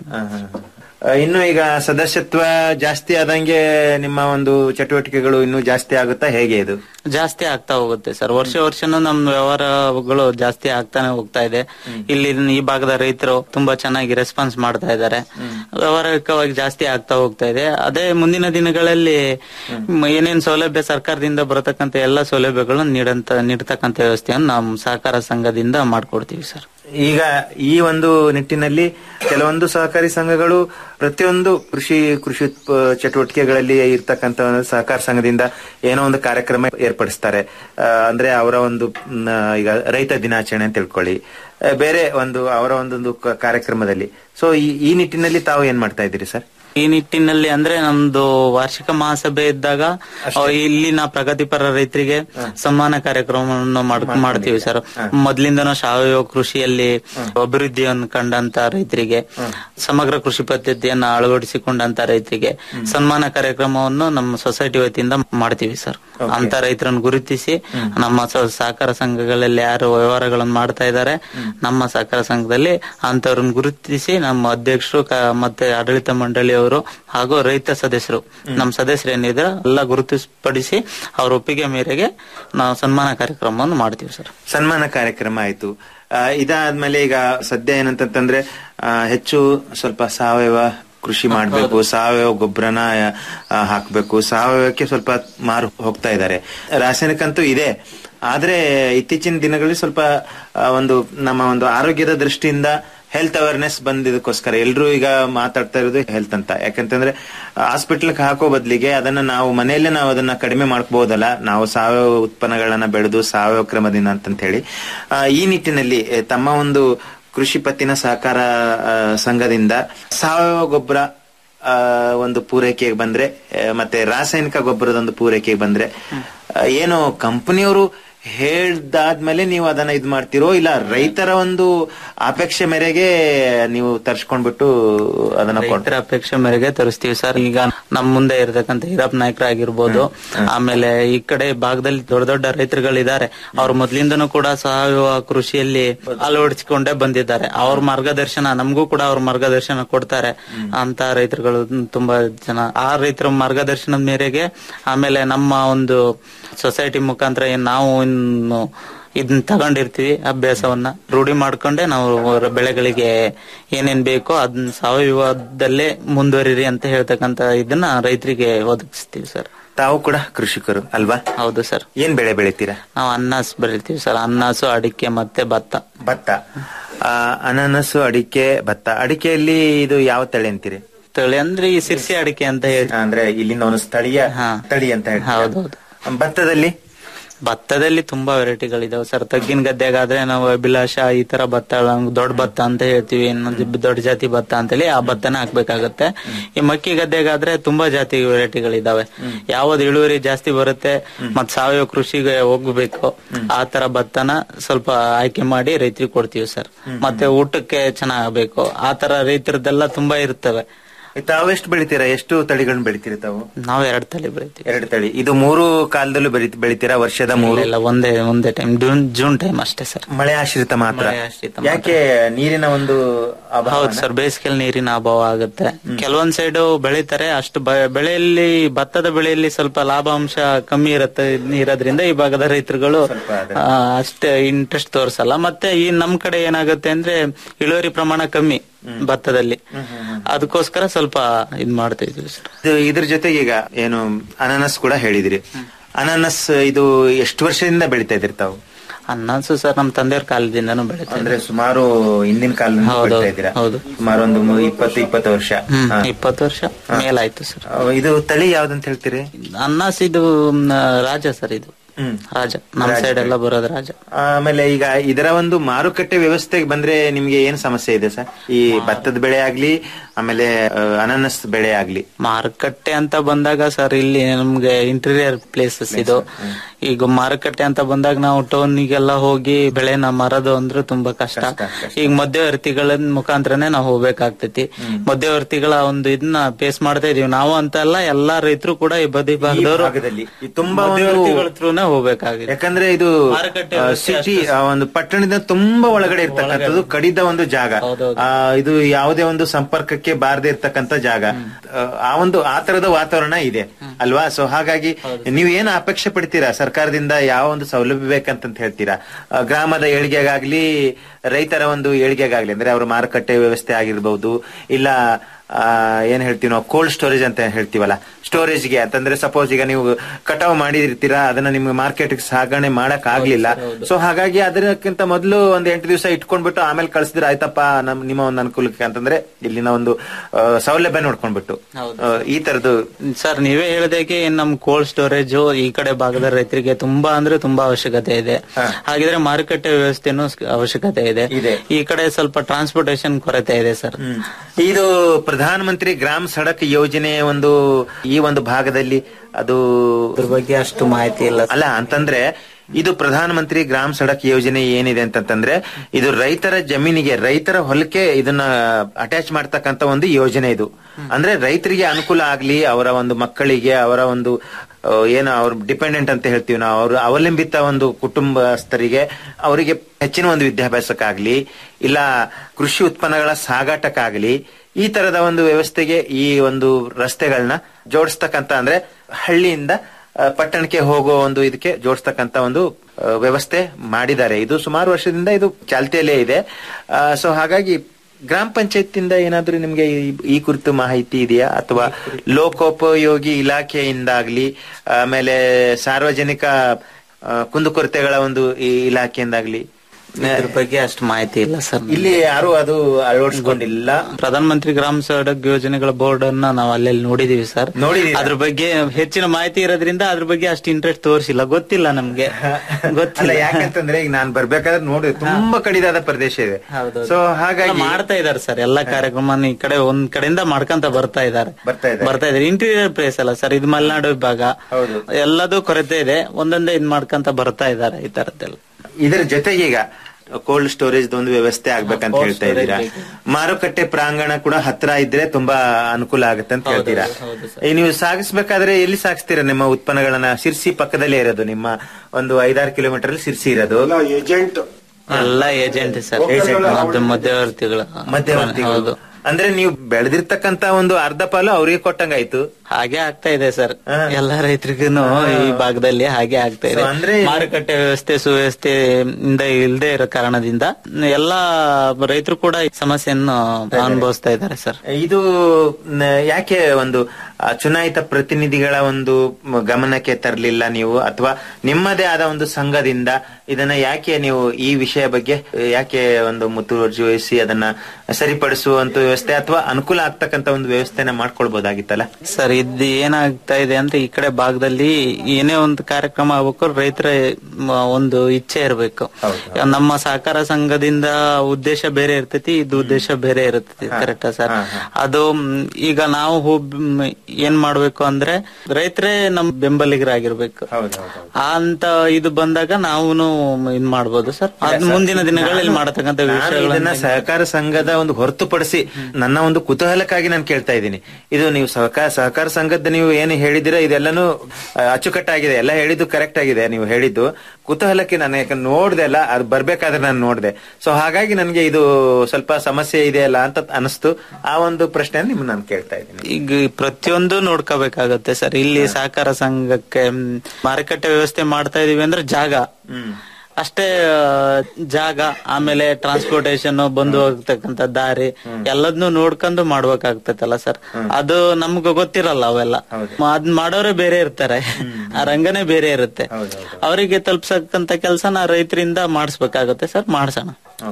ಆ, ಇನ್ನು ಈಗ ಸದಸ್ಯತ್ವ ಜಾಸ್ತಿ ಆದಂಗೆ ನಿಮ್ಮ ಒಂದು ಚಟುವಟಿಕೆಗಳು ಇನ್ನೂ ಜಾಸ್ತಿ ಆಗುತ್ತಾ ಹೇಗೆ ಇದು ಜಾಸ್ತಿ ಆಗ್ತಾ ಹೋಗುತ್ತೆ ಸರ್ ವರ್ಷ ವರ್ಷನೂ ನಮ್ ವ್ಯವಹಾರಗಳು ಜಾಸ್ತಿ ಆಗ್ತಾನೆ ಹೋಗ್ತಾ ಇದೆ ಇಲ್ಲಿ ಈ ಭಾಗದ ರೈತರು ತುಂಬಾ ಚೆನ್ನಾಗಿ ರೆಸ್ಪಾನ್ಸ್ ಮಾಡ್ತಾ ಇದ್ದಾರೆ ವ್ಯವಹಾರಿಕವಾಗಿ ಜಾಸ್ತಿ ಆಗ್ತಾ ಹೋಗ್ತಾ ಇದೆ ಅದೇ ಮುಂದಿನ ದಿನಗಳಲ್ಲಿ ಮ್, ಏನೇನ್ ಸೌಲಭ್ಯ ಸರ್ಕಾರದಿಂದ ಬರತಕ್ಕಂತ ಎಲ್ಲಾ ಸೌಲಭ್ಯಗಳನ್ನು ನೀಡಂತ ನೀಡತಕ್ಕಂತ ವ್ಯವಸ್ಥೆಯನ್ನು ನಾವು ಸಹಕಾರ ಸಂಘದಿಂದ ಮಾಡ್ಕೊಡ್ತೀವಿ ಸರ್ ಈಗ ಈ ಒಂದು ನಿಟ್ಟಿನಲ್ಲಿ ಕೆಲವೊಂದು ಸಹಕಾರಿ ಸಂಘಗಳು ಪ್ರತಿಯೊಂದು ಕೃಷಿ ಕೃಷಿ ಉತ್ಪ- ಚಟುವಟಿಕೆಗಳಲ್ಲಿ ಇರ್ತಕ್ಕಂತ ಒಂದು ಸಹಕಾರ ಸಂಘದಿಂದ ಏನೋ ಒಂದು ಕಾರ್ಯಕ್ರಮ ಏರ್ಪಡಿಸ್ತಾರೆ ಆ, ಅಂದ್ರೆ ಅವರ ಒಂದು ಮ್, ಈಗ ರೈತ ದಿನಾಚರಣೆ ಅಂತ ತಿಳ್ಕೊಳ್ಳಿ ಆ, ಬೇರೆ ಒಂದು ಅವರ ಒಂದೊಂದು ಕ- ಕಾರ್ಯಕ್ರಮದಲ್ಲಿ ಸೊ ಈ ನಿಟ್ಟಿನಲ್ಲಿ ತಾವು ಏನ್ ಮಾಡ್ತಾ ಇದ್ದೀರಿ ಸರ್ ಈ ನಿಟ್ಟಿನಲ್ಲಿ ಅಂದ್ರೆ ನಮ್ದು ವಾರ್ಷಿಕ ಮಹಾಸಭೆ ಇದ್ದಾಗ ಅಹ್, ಇಲ್ಲಿನ ಪ್ರಗತಿಪರ ರೈತರಿಗೆ ಸನ್ಮಾನ ಕಾರ್ಯಕ್ರಮವನ್ನು ಮಾಡ್- ಮಾಡ್ತೀವಿ ಸರ್ ಮೊದ್ಲಿಂದನೂ ಸಾವಯವ ಕೃಷಿಯಲ್ಲಿ ಅಭಿವೃದ್ಧಿಯನ್ನು ಕಂಡಂತ ರೈತರಿಗೆ ಸಮಗ್ರ ಕೃಷಿ ಪದ್ಧತಿಯನ್ನ ಅಳವಡಿಸಿಕೊಂಡಂತ ರೈತರಿಗೆ ಸನ್ಮಾನ ಕಾರ್ಯಕ್ರಮವನ್ನು ನಮ್ಮ ಸೊಸೈಟಿ ವತಿಯಿಂದ ಮಾಡ್ತೀವಿ ಸರ್ ಅಂತ ರೈತರನ್ನು ಗುರುತಿಸಿ ನಮ್ಮ ಸ- ಸಹಕಾರ ಸಂಘಗಳಲ್ಲಿ ಯಾರು ವ್ಯವಹಾರಗಳನ್ನು ಮಾಡ್ತಾ ಇದ್ದಾರೆ ನಮ್ಮ ಸಹಕಾರ ಸಂಘದಲ್ಲಿ ಅಂತವ್ರನ್ನ ಗುರುತಿಸಿ ನಮ್ಮ ಅಧ್ಯಕ್ಷರು ಕ- ಮತ್ತೆ ಆಡಳಿತ ಮಂಡಳಿಯವರು ಹಾಗೂ ರೈತ ಸದಸ್ಯರು ನಮ್ಮ ಸದಸ್ಯರು ಏನಿದ್ರೆ ಎಲ್ಲ ಗುರುತಿಸಪಡಿಸಿ ಅವ್ರ ಒಪ್ಪಿಗೆ ಮೇರೆಗೆ ನಾವು ಸನ್ಮಾನ ಕಾರ್ಯಕ್ರಮವನ್ನು ಮಾಡ್ತೀವಿ ಸರ್ ಸನ್ಮಾನ ಕಾರ್ಯಕ್ರಮ ಆಯ್ತು ಆ, ಇದಾದ್ಮೇಲೆ ಈಗ ಸದ್ಯ ಏನಂತಂದ್ರೆ ಆ, ಹೆಚ್ಚು ಸ್ವಲ್ಪ ಸಾವಯವ ಕೃಷಿ ಮಾಡಬೇಕು ಸಾವಯವ ಗೊಬ್ಬರನ ಆ, ಹಾಕ್ಬೇಕು ಸಾವಯವಕ್ಕೆ ಸ್ವಲ್ಪ ಮಾರು ಹೋಗ್ತಾ ಇದ್ದಾರೆ ರಾಸಾಯನಿಕ ಅಂತೂ ಇದೆ ಆದ್ರೆ ಇತ್ತೀಚಿನ ದಿನಗಳಲ್ಲಿ ಸ್ವಲ್ಪ ಆ, ಒಂದು ನಮ್ಮ ಒಂದು ಆರೋಗ್ಯದ ದೃಷ್ಟಿಯಿಂದ ಹೆಲ್ತ್ ಅವೇರ್ನೆಸ್ ಬಂದಿದ್ದಕ್ಕೋಸ್ಕರ ಎಲ್ಲರೂ ಈಗ ಮಾತಾಡ್ತಾ ಇರೋದು ಹೆಲ್ತ್ ಅಂತ ಯಾಕಂತಂದ್ರೆ ಹಾಸ್ಪಿಟಲ್ಗೆ ಹಾಕೋ ಬದಲಿಗೆ ಅದನ್ನ ನಾವು ಮನೆಯಲ್ಲೇ ನಾವು ಅದನ್ನ ಕಡಿಮೆ ಮಾಡ್ಕೋಬಹುದಲ್ಲ ನಾವು ಸಾವಯವ ಉತ್ಪನ್ನಗಳನ್ನ ಬೆಳೆದು ಸಾವಯವ ಕ್ರಮದಿಂದ ಅಂತಂತ ಹೇಳಿ ಆ, ಈ ನಿಟ್ಟಿನಲ್ಲಿ ಎ, ತಮ್ಮ ಒಂದು ಕೃಷಿ ಪತ್ತಿನ ಸಹಕಾರ ಆ, ಸಂಘದಿಂದ ಸಾವಯವ ಗೊಬ್ಬರ ಆ, ಒಂದು ಪೂರೈಕೆಗೆ ಬಂದ್ರೆ ಆ, ಮತ್ತೆ ರಾಸಾಯನಿಕ ಗೊಬ್ಬರದ ಒಂದು ಪೂರೈಕೆಗೆ ಬಂದ್ರೆ ಆ, ಏನು ಕಂಪನಿಯವರು ಹೇಳ್ದಾದ್ಮೇಲೆ ನೀವು ಅದನ್ನ ಇದ್ ಮಾಡ್ತಿರೋ ಇಲ್ಲ ರೈತರ ಒಂದು ಅಪೇಕ್ಷೆ ಮೇರೆಗೆ ನೀವು ತರ್ಸ್ಕೊಂಡ್ಬಿಟ್ಟು ಅದನ್ನ ಕೊಡ್- ರೈತರ ಅಪೇಕ್ಷೆ ಮೇರೆಗೆ ತರಿಸ್ತೀವಿ ಸರ್ ಈಗ ನಮ್ ಮುಂದೆ ಇರತಕ್ಕಂತ ಹೀರಪ್ಪ ನಾಯಕರಾಗಿರ್ಬೋದು ಆಮೇಲೆ ಈ ಕಡೆ ಭಾಗದಲ್ಲಿ ದೊಡ್ಡ ದೊಡ್ಡ ರೈತರುಗಳಿದ್ದಾರೆ ಅವ್ರು ಮೊದ್ಲಿಂದನೂ ಕೂಡ ಸಾವಯವ ಕೃಷಿಯಲ್ಲಿ ಅಳವಡಿಸಿಕೊಂಡೇ ಬಂದಿದ್ದಾರೆ ಅವ್ರ ಮಾರ್ಗದರ್ಶನ ನಮಗೂ ಕೂಡ ಅವ್ರ ಮಾರ್ಗದರ್ಶನ ಕೊಡ್ತಾರೆ ಅಂತ ರೈತರುಗಳು ತುಂಬಾ ಜನ ಆ ರೈತರ ಮಾರ್ಗದರ್ಶನದ ಮೇರೆಗೆ ಆಮೇಲೆ ನಮ್ಮ ಒಂದು ಸೊಸೈಟಿ ಮುಖಾಂತರ ಏನ್ ನಾವು ಇನ್ನು ಇದನ್ನ ತಗೊಂಡಿರ್ತೀವಿ ಅಭ್ಯಾಸವನ್ನ ರೂಢಿ ಮಾಡ್ಕೊಂಡೆ ನಾವು ಅವರ ಬೆಳೆಗಳಿಗೆ ಏನೇನ್ ಬೇಕೋ ಅದನ್ನ ಸಾವಯವದಲ್ಲೇ ಮುಂದುವರಿರಿ ಅಂತ ಹೇಳ್ತಕ್ಕಂತ ಇದನ್ನ ರೈತರಿಗೆ ಒದಗಿಸ್ತೀವಿ ಸರ್ ತಾವು ಕೂಡ ಕೃಷಿಕರು ಅಲ್ವಾ ಹೌದು ಸರ್ ಏನ್ ಬೆಳೆ ಬೆಳಿತೀರಾ ನಾವು ಅನ್ನಾಸ್ ಬೆಳಿತೀವಿ ಸರ್ ಅನ್ನಾಸು ಅಡಿಕೆ ಮತ್ತೆ ಭತ್ತ ಭತ್ತ ಆ, ಅನಾನಸು ಅಡಿಕೆ ಭತ್ತ ಅಡಿಕೆಯಲ್ಲಿ ಇದು ಯಾವ ತಳಿ ಅಂತೀರಿ ತಳಿ ಅಂದ್ರೆ ಈ ಸಿರ್ಸಿ ಅಡಿಕೆ ಅಂತ ಹೇಳಿ ಅಂದ್ರೆ ಇಲ್ಲಿನ ಒಂದು ಸ್ಥಳೀಯ ತಳಿ ಅಂತ ಹೇಳ್ತೀರಾ? ಹೌದೌದು ಭತ್ತದಲ್ಲಿ ಭತ್ತದಲ್ಲಿ ತುಂಬಾ ವೆರೈಟಿಗಳಿದಾವೆ ಸರ್ ತಗ್ಗಿನ ಗದ್ದೆಗಾದ್ರೆ ನಾವು ಅಭಿಲಾಷ ಈ ತರ ಭತ್ತ ದೊಡ್ಡ ಭತ್ತ ಅಂತ ಹೇಳ್ತೀವಿ ಇನ್ನೊಂದು ದೊಡ್ಡ ಜಾತಿ ಭತ್ತ ಅಂತೇಳಿ ಆ ಭತ್ತನ ಹಾಕ್ಬೇಕಾಗತ್ತೆ ಈ ಮಕ್ಕಿ ಗದ್ದೆಗಾದ್ರೆ ತುಂಬಾ ಜಾತಿ ವೆರೈಟಿಗಳಿದಾವೆ ಯಾವ್ದು ಇಳುವರಿ ಜಾಸ್ತಿ ಬರುತ್ತೆ ಮತ್ ಸಾವಯವ ಕೃಷಿಗೆ ಹೋಗ್ಬೇಕು ಆ ತರ ಭತ್ತನ ಸ್ವಲ್ಪ ಆಯ್ಕೆ ಮಾಡಿ ರೈತರಿಗೆ ಕೊಡ್ತೀವಿ ಸರ್ ಮತ್ತೆ ಊಟಕ್ಕೆ ಚೆನ್ನಾಗಬೇಕು ಆ ತರ ರೈತರದೆಲ್ಲ ತುಂಬಾ ಇರ್ತವೆ ತಾವು ಎಷ್ಟು ಬೆಳಿತೀರಾ ಎಷ್ಟು ತಳಿಗಳನ್ನ ಬೆಳಿತೀರಿ ತಾವು ನಾವು ಎರಡ್ ತಲೆ ಬೆಳಿತೀವಿ ಎರಡು ತಳಿ ಇದು ಮೂರು ಕಾಲದಲ್ಲೂ ಬೆಳಿ- ಬೆಳಿತೀರಾ ವರ್ಷದ ಮೂರು ಇಲ್ಲ ಒಂದೇ ಒಂದೇ ಟೈಮ್ ಜೂನ್ ಜೂನ್ ಟೈಮ್ ಅಷ್ಟೇ ಸರ್ ಮಳೆ ಆಶ್ರಿತ ಮಾತ್ರ ಮಳೆ ಆಶ್ರಿತ ಮಾತ್ರ. ಯಾಕೆ ನೀರಿನ ಒಂದು ಅಭಾವನ? ಹೌದು ಸರ್ ಬೇಸಿಗೆಯಲ್ಲಿ ನೀರಿನ ಅಭಾವ ಆಗುತ್ತೆ ಕೆಲವೊಂದ್ ಸೈಡ್ ಬೆಳಿತಾರೆ ಅಷ್ಟು ಬ- ಬೆಳೆಯಲ್ಲಿ ಭತ್ತದ ಬೆಳೆಯಲ್ಲಿ ಸ್ವಲ್ಪ ಲಾಭಾಂಶ ಕಮ್ಮಿ ಇರುತ್ತೆ ಇರೋದ್ರಿಂದ ಈ ಭಾಗದ ರೈತರುಗಳು ಆ, ಅಷ್ಟೇ ಇಂಟ್ರೆಸ್ಟ್ ತೋರಿಸಲ್ಲ ಮತ್ತೆ ಈ ನಮ್ ಕಡೆ ಏನಾಗುತ್ತೆ ಅಂದ್ರೆ ಇಳುವರಿ ಪ್ರಮಾಣ ಕಮ್ಮಿ ಭತ್ತದಲ್ಲಿ ಅದಕ್ಕೋಸ್ಕರ ಸ್ವಲ್ಪ ಇದ್ ಮಾಡ್ತಾ ಇದೀವಿ ಸರ್ ಇದು ಇದ್ರ ಜೊತೆಗೆ ಈಗ ಏನು ಅನಾನಸ್ ಕೂಡ ಹೇಳಿದಿರಿ ಅನಾನಸ್ ಇದು ಎಷ್ಟು ವರ್ಷದಿಂದ ಬೆಳಿತಾ ಇದ್ದೀರಿ ತಾವು ಅನ್ನಾಸು ಸರ್ ನಮ್ ತಂದೆಯವ್ರ ಕಾಲದಿಂದನೂ ಬೆಳಿತಾರೆ ಅಂದ್ರೆ ಸುಮಾರು ಹಿಂದಿನ ಕಾಲ ಹೌದು, ಬೆಳಿತಾ ಇದ್ದೀರಾ ಹೌದು. ಸುಮಾರು ಒಂದು ಮು- ಇಪ್ಪತ್ತು ಇಪ್ಪತ್ತು ವರ್ಷ ಹ್ಮ್ ಹಾ. ಇಪ್ಪತ್ತು ವರ್ಷ ಮೇಲಾಯ್ತು ಸರ್ ಅಹ್, ಇದು ತಳಿ ಯಾವ್ದಂತ ಹೇಳ್ತೀರಿ ಅನ್ನಾಸ್ ಇದು ಮ್, ರಾಜ ಸರ್ ಇದು ಹ್ಮ್ ರಾಜ ನಮ್ ರಾಜ. ಸೈಡ್ ಎಲ್ಲ ಬರೋದು ರಾಜ ಆಮೇಲೆ ಈಗ ಇದರ ಒಂದು ಮಾರುಕಟ್ಟೆ ವ್ಯವಸ್ಥೆಗೆ ಬಂದ್ರೆ ನಿಮ್ಗೆ ಏನ್ ಸಮಸ್ಯೆ ಇದೆ ಸರ್ ಈ ಭತ್ತದ ಬೆಳೆ ಆಗ್ಲಿ ಆಮೇಲೆ ಅಹ್, ಅನಾನಸ್ ಬೆಳೆ ಆಗ್ಲಿ ಮಾರುಕಟ್ಟೆ ಅಂತ ಬಂದಾಗ ಸರ್ ಇಲ್ಲಿ ನಮ್ಗೆ ಇಂಟೀರಿಯರ್ ಪ್ಲೇಸಸ್ ಇದು ಈಗ ಮಾರುಕಟ್ಟೆ ಅಂತ ಬಂದಾಗ ನಾವು ಟೌನಿಗೆಲ್ಲ ಹೋಗಿ ಬೆಳೆನ ಮಾರೋದು ಅಂದ್ರೆ ತುಂಬಾ ಕಷ್ಟ ಈಗ ಮಧ್ಯವರ್ತಿಗಳ ಮುಖಾಂತರನೇ ನಾವು ಹೋಗ್ಬೇಕಾಗ್ತೈತಿ ಮಧ್ಯವರ್ತಿಗಳ ಒಂದು ಇದನ್ನ ಫೇಸ್ ಮಾಡ್ತಾ ಇದೀವಿ ನಾವು ಅಂತ ಅಲ್ಲ ಎಲ್ಲಾ ರೈತರು ಕೂಡ ಈ ಬದಿ ಭಾಗದವರು ಭಾಗದಲ್ಲಿ ಈ ತುಂಬಾ ಒಂದು ಮಧ್ಯವರ್ತಿಗಳ ಥ್ರೂನೇ ಹೋಗ್ಬೇಕಾಗಿದೆ ಯಾಕಂದ್ರೆ ಇದು ಮಾರುಕಟ್ಟೆ ವ್ಯವಸ್ಥೆ ಸಿಟಿ ಒಂದು ಪಟ್ಟಣದಿಂದ ತುಂಬಾ ಒಳಗಡೆ ಇರ್ತಕ್ಕಂಥದ್ದು ಕಡಿದ ಒಂದು ಜಾಗ ಆ, ಇದು ಯಾವುದೇ ಒಂದು ಸಂಪರ್ಕಕ್ಕೆ ಬಾರದೆ ಇರ್ತಕ್ಕಂಥ ಜಾಗ ಆ, ಆ ಒಂದು ಆ ತರದ ವಾತಾವರಣ ಇದೆ ಅಲ್ವಾ ಸೊ ಹಾಗಾಗಿ ನೀವು ಏನು ಅಪೇಕ್ಷೆ ಪಡ್ತೀರಾ ಸರ್ಕಾರದಿಂದ ಯಾವ ಒಂದು ಸೌಲಭ್ಯ ಬೇಕಂತ ಹೇಳ್ತೀರಾ ಆ, ಗ್ರಾಮದ ಏಳಿಗೆಗಾಗ್ಲಿ ರೈತರ ಒಂದು ಏಳಿಗೆಗಾಗ್ಲಿ ಅಂದ್ರೆ ಅವ್ರ ಮಾರುಕಟ್ಟೆ ವ್ಯವಸ್ಥೆ ಆಗಿರ್ಬಹುದು ಇಲ್ಲ ಆ, ಏನ್ ಹೇಳ್ತೀವಿ ನಾವು ಕೋಲ್ಡ್ ಸ್ಟೋರೇಜ್ ಅಂತ ಹೇಳ್ತೀವಲ್ಲ ಸ್ಟೋರೇಜ್ಗೆ ಅಂತಂದ್ರೆ ಸಪೋಸ್ ಈಗ ನೀವು ಕಟಾವ್ ಮಾಡಿರ್ತೀರಾ ಅದನ್ನ ನಿಮ್ಗೆ ಮಾರ್ಕೆಟ್ ಸಾಗಣೆ ಮಾಡಕ್ ಆಗ್ಲಿಲ್ಲ ಸೊ ಹಾಗಾಗಿ ಅದಕ್ಕಿಂತ ಮೊದಲು ಒಂದ್ ಎಂಟು ದಿವಸ ಇಟ್ಕೊಂಡ್ಬಿಟ್ಟು ಆಮೇಲೆ ಕಳಿಸಿದ್ರೆ ಆಯ್ತಪ್ಪ ನಮ್ ನಿಮ್ಮ ಒಂದು ಅನುಕೂಲಕ್ಕೆ ಅಂತಂದ್ರೆ ಇಲ್ಲಿನ ಒಂದು ಆ, ಸೌಲಭ್ಯ ನೋಡ್ಕೊಂಡ್ಬಿಟ್ಟು ಆ, ಈ ತರದ್ದು ಸರ್ ನೀವೇ ಹೇಳ್ದಾಗೆ ನಮ್ ಕೋಲ್ಡ್ ಸ್ಟೋರೇಜ್ ಈ ಕಡೆ ಭಾಗದ ರೈತರಿಗೆ ತುಂಬಾ ಅಂದ್ರೆ ತುಂಬಾ ಅವಶ್ಯಕತೆ ಇದೆ ಹಾಗಿದ್ರೆ ಮಾರುಕಟ್ಟೆ ವ್ಯವಸ್ಥೆನೂ ಸ್- ಅವಶ್ಯಕತೆ ಇದೆ ಈ ಕಡೆ ಸ್ವಲ್ಪ ಟ್ರಾನ್ಸ್ಪೋರ್ಟೇಶನ್ ಕೊರತೆ ಇದೆ ಸರ್ ಇದು ಪ್ರಧಾನ ಮಂತ್ರಿ ಗ್ರಾಮ್ ಸಡಕ್ ಯೋಜನೆ ಒಂದು ಈ ಒಂದು ಭಾಗದಲ್ಲಿ ಅದು ಅದ್ರ ಬಗ್ಗೆ ಅಷ್ಟು ಮಾಹಿತಿ ಇಲ್ಲ ಅಲ್ಲ ಅಂತಂದ್ರೆ ಇದು ಪ್ರಧಾನ ಮಂತ್ರಿ ಗ್ರಾಮ್ ಸಡಕ್ ಯೋಜನೆ ಏನಿದೆ ಅಂತಂದ್ರೆ ಇದು ರೈತರ ಜಮೀನಿಗೆ ರೈತರ ಹೊಲಕ್ಕೆ ಇದನ್ನ ಅಟ್ಯಾಚ್ ಮಾಡ್ತಕ್ಕಂತ ಒಂದು ಯೋಜನೆ ಇದು ಅಂದ್ರೆ ರೈತರಿಗೆ ಅನುಕೂಲ ಆಗ್ಲಿ ಅವರ ಒಂದು ಮಕ್ಕಳಿಗೆ ಅವರ ಒಂದು ಆ, ಏನು ಅವ್ರ ಡಿಪೆಂಡೆಂಟ್ ಅಂತ ಹೇಳ್ತೀವಿ ನಾವು ಅವರು ಅವಲಂಬಿತ ಒಂದು ಕುಟುಂಬಸ್ಥರಿಗೆ ಅವರಿಗೆ ಹೆಚ್ಚಿನ ಒಂದು ವಿದ್ಯಾಭ್ಯಾಸಕ್ಕಾಗ್ಲಿ ಇಲ್ಲ ಕೃಷಿ ಉತ್ಪನ್ನಗಳ ಸಾಗಾಟಕ್ಕಾಗ್ಲಿ ಈ ತರದ ಒಂದು ವ್ಯವಸ್ಥೆಗೆ ಈ ಒಂದು ರಸ್ತೆಗಳನ್ನ ಜೋಡಿಸ್ತಕ್ಕಂತ ಅಂದ್ರೆ ಹಳ್ಳಿಯಿಂದ ಆ, ಪಟ್ಟಣಕ್ಕೆ ಹೋಗೋ ಒಂದು ಇದಕ್ಕೆ ಜೋಡಿಸ್ತಕ್ಕಂತ ಒಂದು ಆ, ವ್ಯವಸ್ಥೆ ಮಾಡಿದ್ದಾರೆ ಇದು ಸುಮಾರು ವರ್ಷದಿಂದ ಇದು ಚಾಲ್ತಿಯಲ್ಲೇ ಇದೆ ಸೊ ಹಾಗಾಗಿ ಗ್ರಾಮ ಪಂಚಾಯತಿಂದ ಏನಾದ್ರೂ ನಿಮ್ಗೆ ಈ- ಈ ಕುರಿತು ಮಾಹಿತಿ ಇದೆಯಾ ಅಥವಾ ಲೋಕೋಪಯೋಗಿ ಇಲಾಖೆಯಿಂದಾಗ್ಲಿ ಆಮೇಲೆ ಸಾರ್ವಜನಿಕ ಆ, ಕುಂದುಕೊರತೆಗಳ ಒಂದು ಈ ಇಲಾಖೆಯಿಂದಾಗ್ಲಿ ಇದ್ರ ಬಗ್ಗೆ ಅಷ್ಟು ಮಾಹಿತಿ ಇಲ್ಲ ಸರ್ ಇಲ್ಲಿ ಯಾರು ಅದು ಅಳವಡಿಸ್ಕೊಂಡಿಲ್ಲ ಪ್ರಧಾನ ಮಂತ್ರಿ ಗ್ರಾಮ ಸಡಕ್ ಯೋಜನೆಗಳ ಬೋರ್ಡ್ ಅನ್ನ ನಾವು ಅಲ್ಲೆಲ್ಲಿ ನೋಡಿದೀವಿ ಸರ್ ನೋಡಿದೀರಾ? ಅದ್ರ ಬಗ್ಗೆ ಹೆಚ್ಚಿನ ಮಾಹಿತಿ ಇರೋದ್ರಿಂದ ಅದ್ರ ಬಗ್ಗೆ ಅಷ್ಟು ಇಂಟ್ರೆಸ್ಟ್ ತೋರಿಸಿಲ್ಲ ಗೊತ್ತಿಲ್ಲ ನಮ್ಗೆ ಅಲ್ಲ ಗೊತ್ತಿಲ್ಲ ಯಾಕಂತಂದ್ರೆ ಈಗ ನಾನ್ ಬರ್ಬೇಕಾದ್ರೆ ನೋಡಿ ತುಂಬಾ ಕಡಿದಾದ ಪ್ರದೇಶ ಇದೆ ಸೊ ಹಾಗಾಗಿ ಮಾಡ್ತಾ ಇದಾರೆ ಸರ್ ಎಲ್ಲಾ ಕಾರ್ಯಕ್ರಮ ಈ ಕಡೆ ಒಂದ್ ಕಡೆಯಿಂದ ಮಾಡ್ಕೊಂತ ಬರ್ತಾ ಇದಾರೆ ಬರ್ತಾ ಇದ್ದಾರೆ. ಬರ್ತಾ ಇದಾರೆ ಇಂಟೀರಿಯರ್ ಪ್ಲೇಸ್ ಅಲ್ಲ ಸರ್ ಇದು ಮಲೆನಾಡು ವಿಭಾಗ ಹೌದು. ಎಲ್ಲದೂ ಕೊರತೆ ಇದೆ ಒಂದೊಂದೇ ಇದ್ ಮಾಡ್ಕೊಂತ ಬರ್ತಾ ಇದಾರೆ ಈ ತರದ್ದೆಲ್ಲ ಇದರ ಜೊತೆಗೆ ಈಗ ಕೋಲ್ಡ್ ಸ್ಟೋರೇಜ್ ಒಂದು ವ್ಯವಸ್ಥೆ ಆಗ್ಬೇಕಂತ cold ಹೇಳ್ತಾ storage ಇದ್ದೀರಾ ಬೇಕು. ಮಾರುಕಟ್ಟೆ ಪ್ರಾಂಗಣ ಕೂಡ ಹತ್ರ ಇದ್ರೆ ತುಂಬಾ ಅನುಕೂಲ ಆಗುತ್ತೆ ಅಂತ ಹೌದು, ಹೇಳ್ತೀರಾ ಹೌದು ಈ ನೀವು ಸಾಗಿಸ್ಬೇಕಾದ್ರೆ ಎಲ್ಲಿ ಸಾಗಿಸ್ತೀರಾ ನಿಮ್ಮ ಉತ್ಪನ್ನಗಳನ್ನ ಸಿರ್ಸಿ ಪಕ್ಕದಲ್ಲೇ ಇರೋದು ನಿಮ್ಮ ಒಂದು ಐದಾರು ಕಿಲೋಮೀಟರ್ ಅಲ್ಲಿ ಸಿರ್ಸಿ ಇರೋದು ಏಜೆಂಟ್ ಎಲ್ಲ ಏಜೆಂಟ್ ಸರ್ Agent. ಮಧ್ಯ ಮಧ್ಯವರ್ತಿಗಳು ಮಧ್ಯವರ್ತಿಗಳು ಹೌದು ಅಂದ್ರೆ ನೀವು ಬೆಳೆದಿರ್ತಕ್ಕಂತ ಒಂದು ಅರ್ಧ ಪಾಲು ಅವ್ರಿಗೆ ಕೊಟ್ಟಂಗಾಯ್ತು ಹಾಗೆ ಆಗ್ತಾ ಇದೆ ಸರ್ ಎಲ್ಲಾ ರೈತರಿಗೂ ಈ ಭಾಗದಲ್ಲಿ ಹಾಗೆ ಆಗ್ತಾ ಇದೆ So, ಅಂದ್ರೆ- ಮಾರುಕಟ್ಟೆ ವ್ಯವಸ್ಥೆ ಸುವ್ಯವಸ್ಥೆ ಇಂದ ಇಲ್ಲದೆ ಇರೋ ಕಾರಣದಿಂದ ಎಲ್ಲಾ ರೈತರು ಕೂಡ ಈ ಸಮಸ್ಯೆಯನ್ನು ಅನುಭವಿಸ್ತಾ ಇದ್ದಾರೆ ಸರ್ ಇದು ನ- ಯಾಕೆ ಒಂದು ಆ, ಚುನಾಯಿತ ಪ್ರತಿನಿಧಿಗಳ ಒಂದು ಮ- ಗಮನಕ್ಕೆ ತರಲಿಲ್ಲ ನೀವು ಅಥವಾ ನಿಮ್ಮದೇ ಆದ ಒಂದು ಸಂಘದಿಂದ ಇದನ್ನ ಯಾಕೆ ನೀವು ಈ ವಿಷಯ ಬಗ್ಗೆ ಯಾಕೆ ಒಂದು ಮುತುವರ್ಜಿ ವಹಿಸಿ ಅದನ್ನ ಸರಿಪಡಿಸುವಂತ ವ್ಯವಸ್ಥೆ ಅಥವಾ ಅನುಕೂಲ ಆಗ್ತಕ್ಕಂತ ಒಂದು ವ್ಯವಸ್ಥೆನ ಮಾಡ್ಕೊಳ್ಬಹುದಾಗಿತ್ತಲ್ಲ ಸರ್ ಇದು ಏನಾಗ್ತಾ ಇದೆ ಅಂತ ಈ ಕಡೆ ಭಾಗದಲ್ಲಿ ಏನೇ ಒಂದು ಕಾರ್ಯಕ್ರಮ ಆಗ್ಬೇಕು ರೈತರ ಮ, ಒಂದು ಇಚ್ಛೆ ಇರಬೇಕು ನಮ್ಮ ಸಹಕಾರ ಸಂಘದಿಂದ ಉದ್ದೇಶ ಬೇರೆ ಇರ್ತೈತಿ ಇದು ಉದ್ದೇಶ ಬೇರೆ ಇರ್ತೈತಿ ಕರೆಕ್ಟಾ ಸರ್ ಅದು ಮ್, ಈಗ ನಾವು ಹೋಗ್- ಮ್, ಏನ್ ಮಾಡ್ಬೇಕು ಅಂದ್ರೆ ರೈತರೇ ನಮ್ ಬೆಂಬಲಿಗರಾಗಿರ್ಬೇಕು ಆ ಅಂತ ಇದು ಬಂದಾಗ ನಾವು ಇದ್ ಮಾಡ್ಬೋದು ಸರ್ ಅದ್ ಮುಂದಿನ ದಿನಗಳಲ್ಲಿ ಮಾಡತಕ್ಕಂತ ನಾನು ಇದನ್ನ ವಿಷಯಗಳನ್ನ ಸಹಕಾರ ಸಂಘದ ಒಂದು ಹೊರತುಪಡಿಸಿ ನನ್ನ ಒಂದು ಕುತೂಹಲಕ್ಕಾಗಿ ನಾನು ಕೇಳ್ತಾ ಇದ್ದೀನಿ ಇದು ನೀವು ಸಹಕಾರ ಸಹಕಾರ ಸಂಘದ ನೀವು ಏನು ಹೇಳಿದಿರ ಇದೆಲ್ಲಾನು ಆ, ಅಚ್ಚುಕಟ್ಟಾಗಿದೆ ಎಲ್ಲ ಹೇಳಿದ್ದು ಕರೆಕ್ಟ್ ಆಗಿದೆ ನೀವು ಹೇಳಿದ್ದು ಕುತೂಹಲಕ್ಕೆ ನಾನು ಯಾಕಂದ್ರೆ ನೋಡ್ದೆ ಅಲ್ಲ ಅದು ಬರ್ಬೇಕಾದ್ರೆ ನಾನು ನೋಡ್ದೆ ಸೊ ಹಾಗಾಗಿ ನನಗೆ ಇದು ಸ್ವಲ್ಪ ಸಮಸ್ಯೆ ಇದೆಯಲ್ಲ ಅಂತ ಅನಿಸ್ತು ಆ ಒಂದು ಪ್ರಶ್ನೆ ನಿಮ್ಗೆ ನಾನು ಕೇಳ್ತಾ ಇದ್ದೀನಿ ಈಗ ಪ್ರತಿಯೊಂದು ನೋಡ್ಕೋಬೇಕಾಗತ್ತೆ ಸರ್ ಇಲ್ಲಿ ಸಹಕಾರ ಸಂಘಕ್ಕೆ ಮ್, ಮಾರುಕಟ್ಟೆ ವ್ಯವಸ್ಥೆ ಮಾಡ್ತಾ ಇದೀವಿ ಅಂದ್ರೆ ಜಾಗ ಅಷ್ಟೇ ಆ, ಜಾಗ ಆಮೇಲೆ ಟ್ರಾನ್ಸ್ಪೋರ್ಟೇಶನ್ ಬಂದು ಹೋಗ್ತಕ್ಕಂತ ದಾರಿ ಎಲ್ಲದನ್ನು ನೋಡ್ಕೊಂಡು ಮಾಡ್ಬೇಕಾಗ್ತೈತಲ್ಲ ಸರ್ ಅದು ನಮ್ಗೆ ಗೊತ್ತಿರಲ್ಲ ಅವೆಲ್ಲ ಅದ್ ಮಾಡೋರೇ ಬೇರೆ ಇರ್ತಾರೆ ಆ ರಂಗನೇ ಬೇರೆ ಇರುತ್ತೆ ಅವರಿಗೆ ತಲುಪ್ಸಕ್ಕಂತ ಕೆಲಸನ ರೈತರಿಂದ ಮಾಡಿಸ್ಬೇಕಾಗತ್ತೆ ಸರ್ ಮಾಡ್ಸೋಣ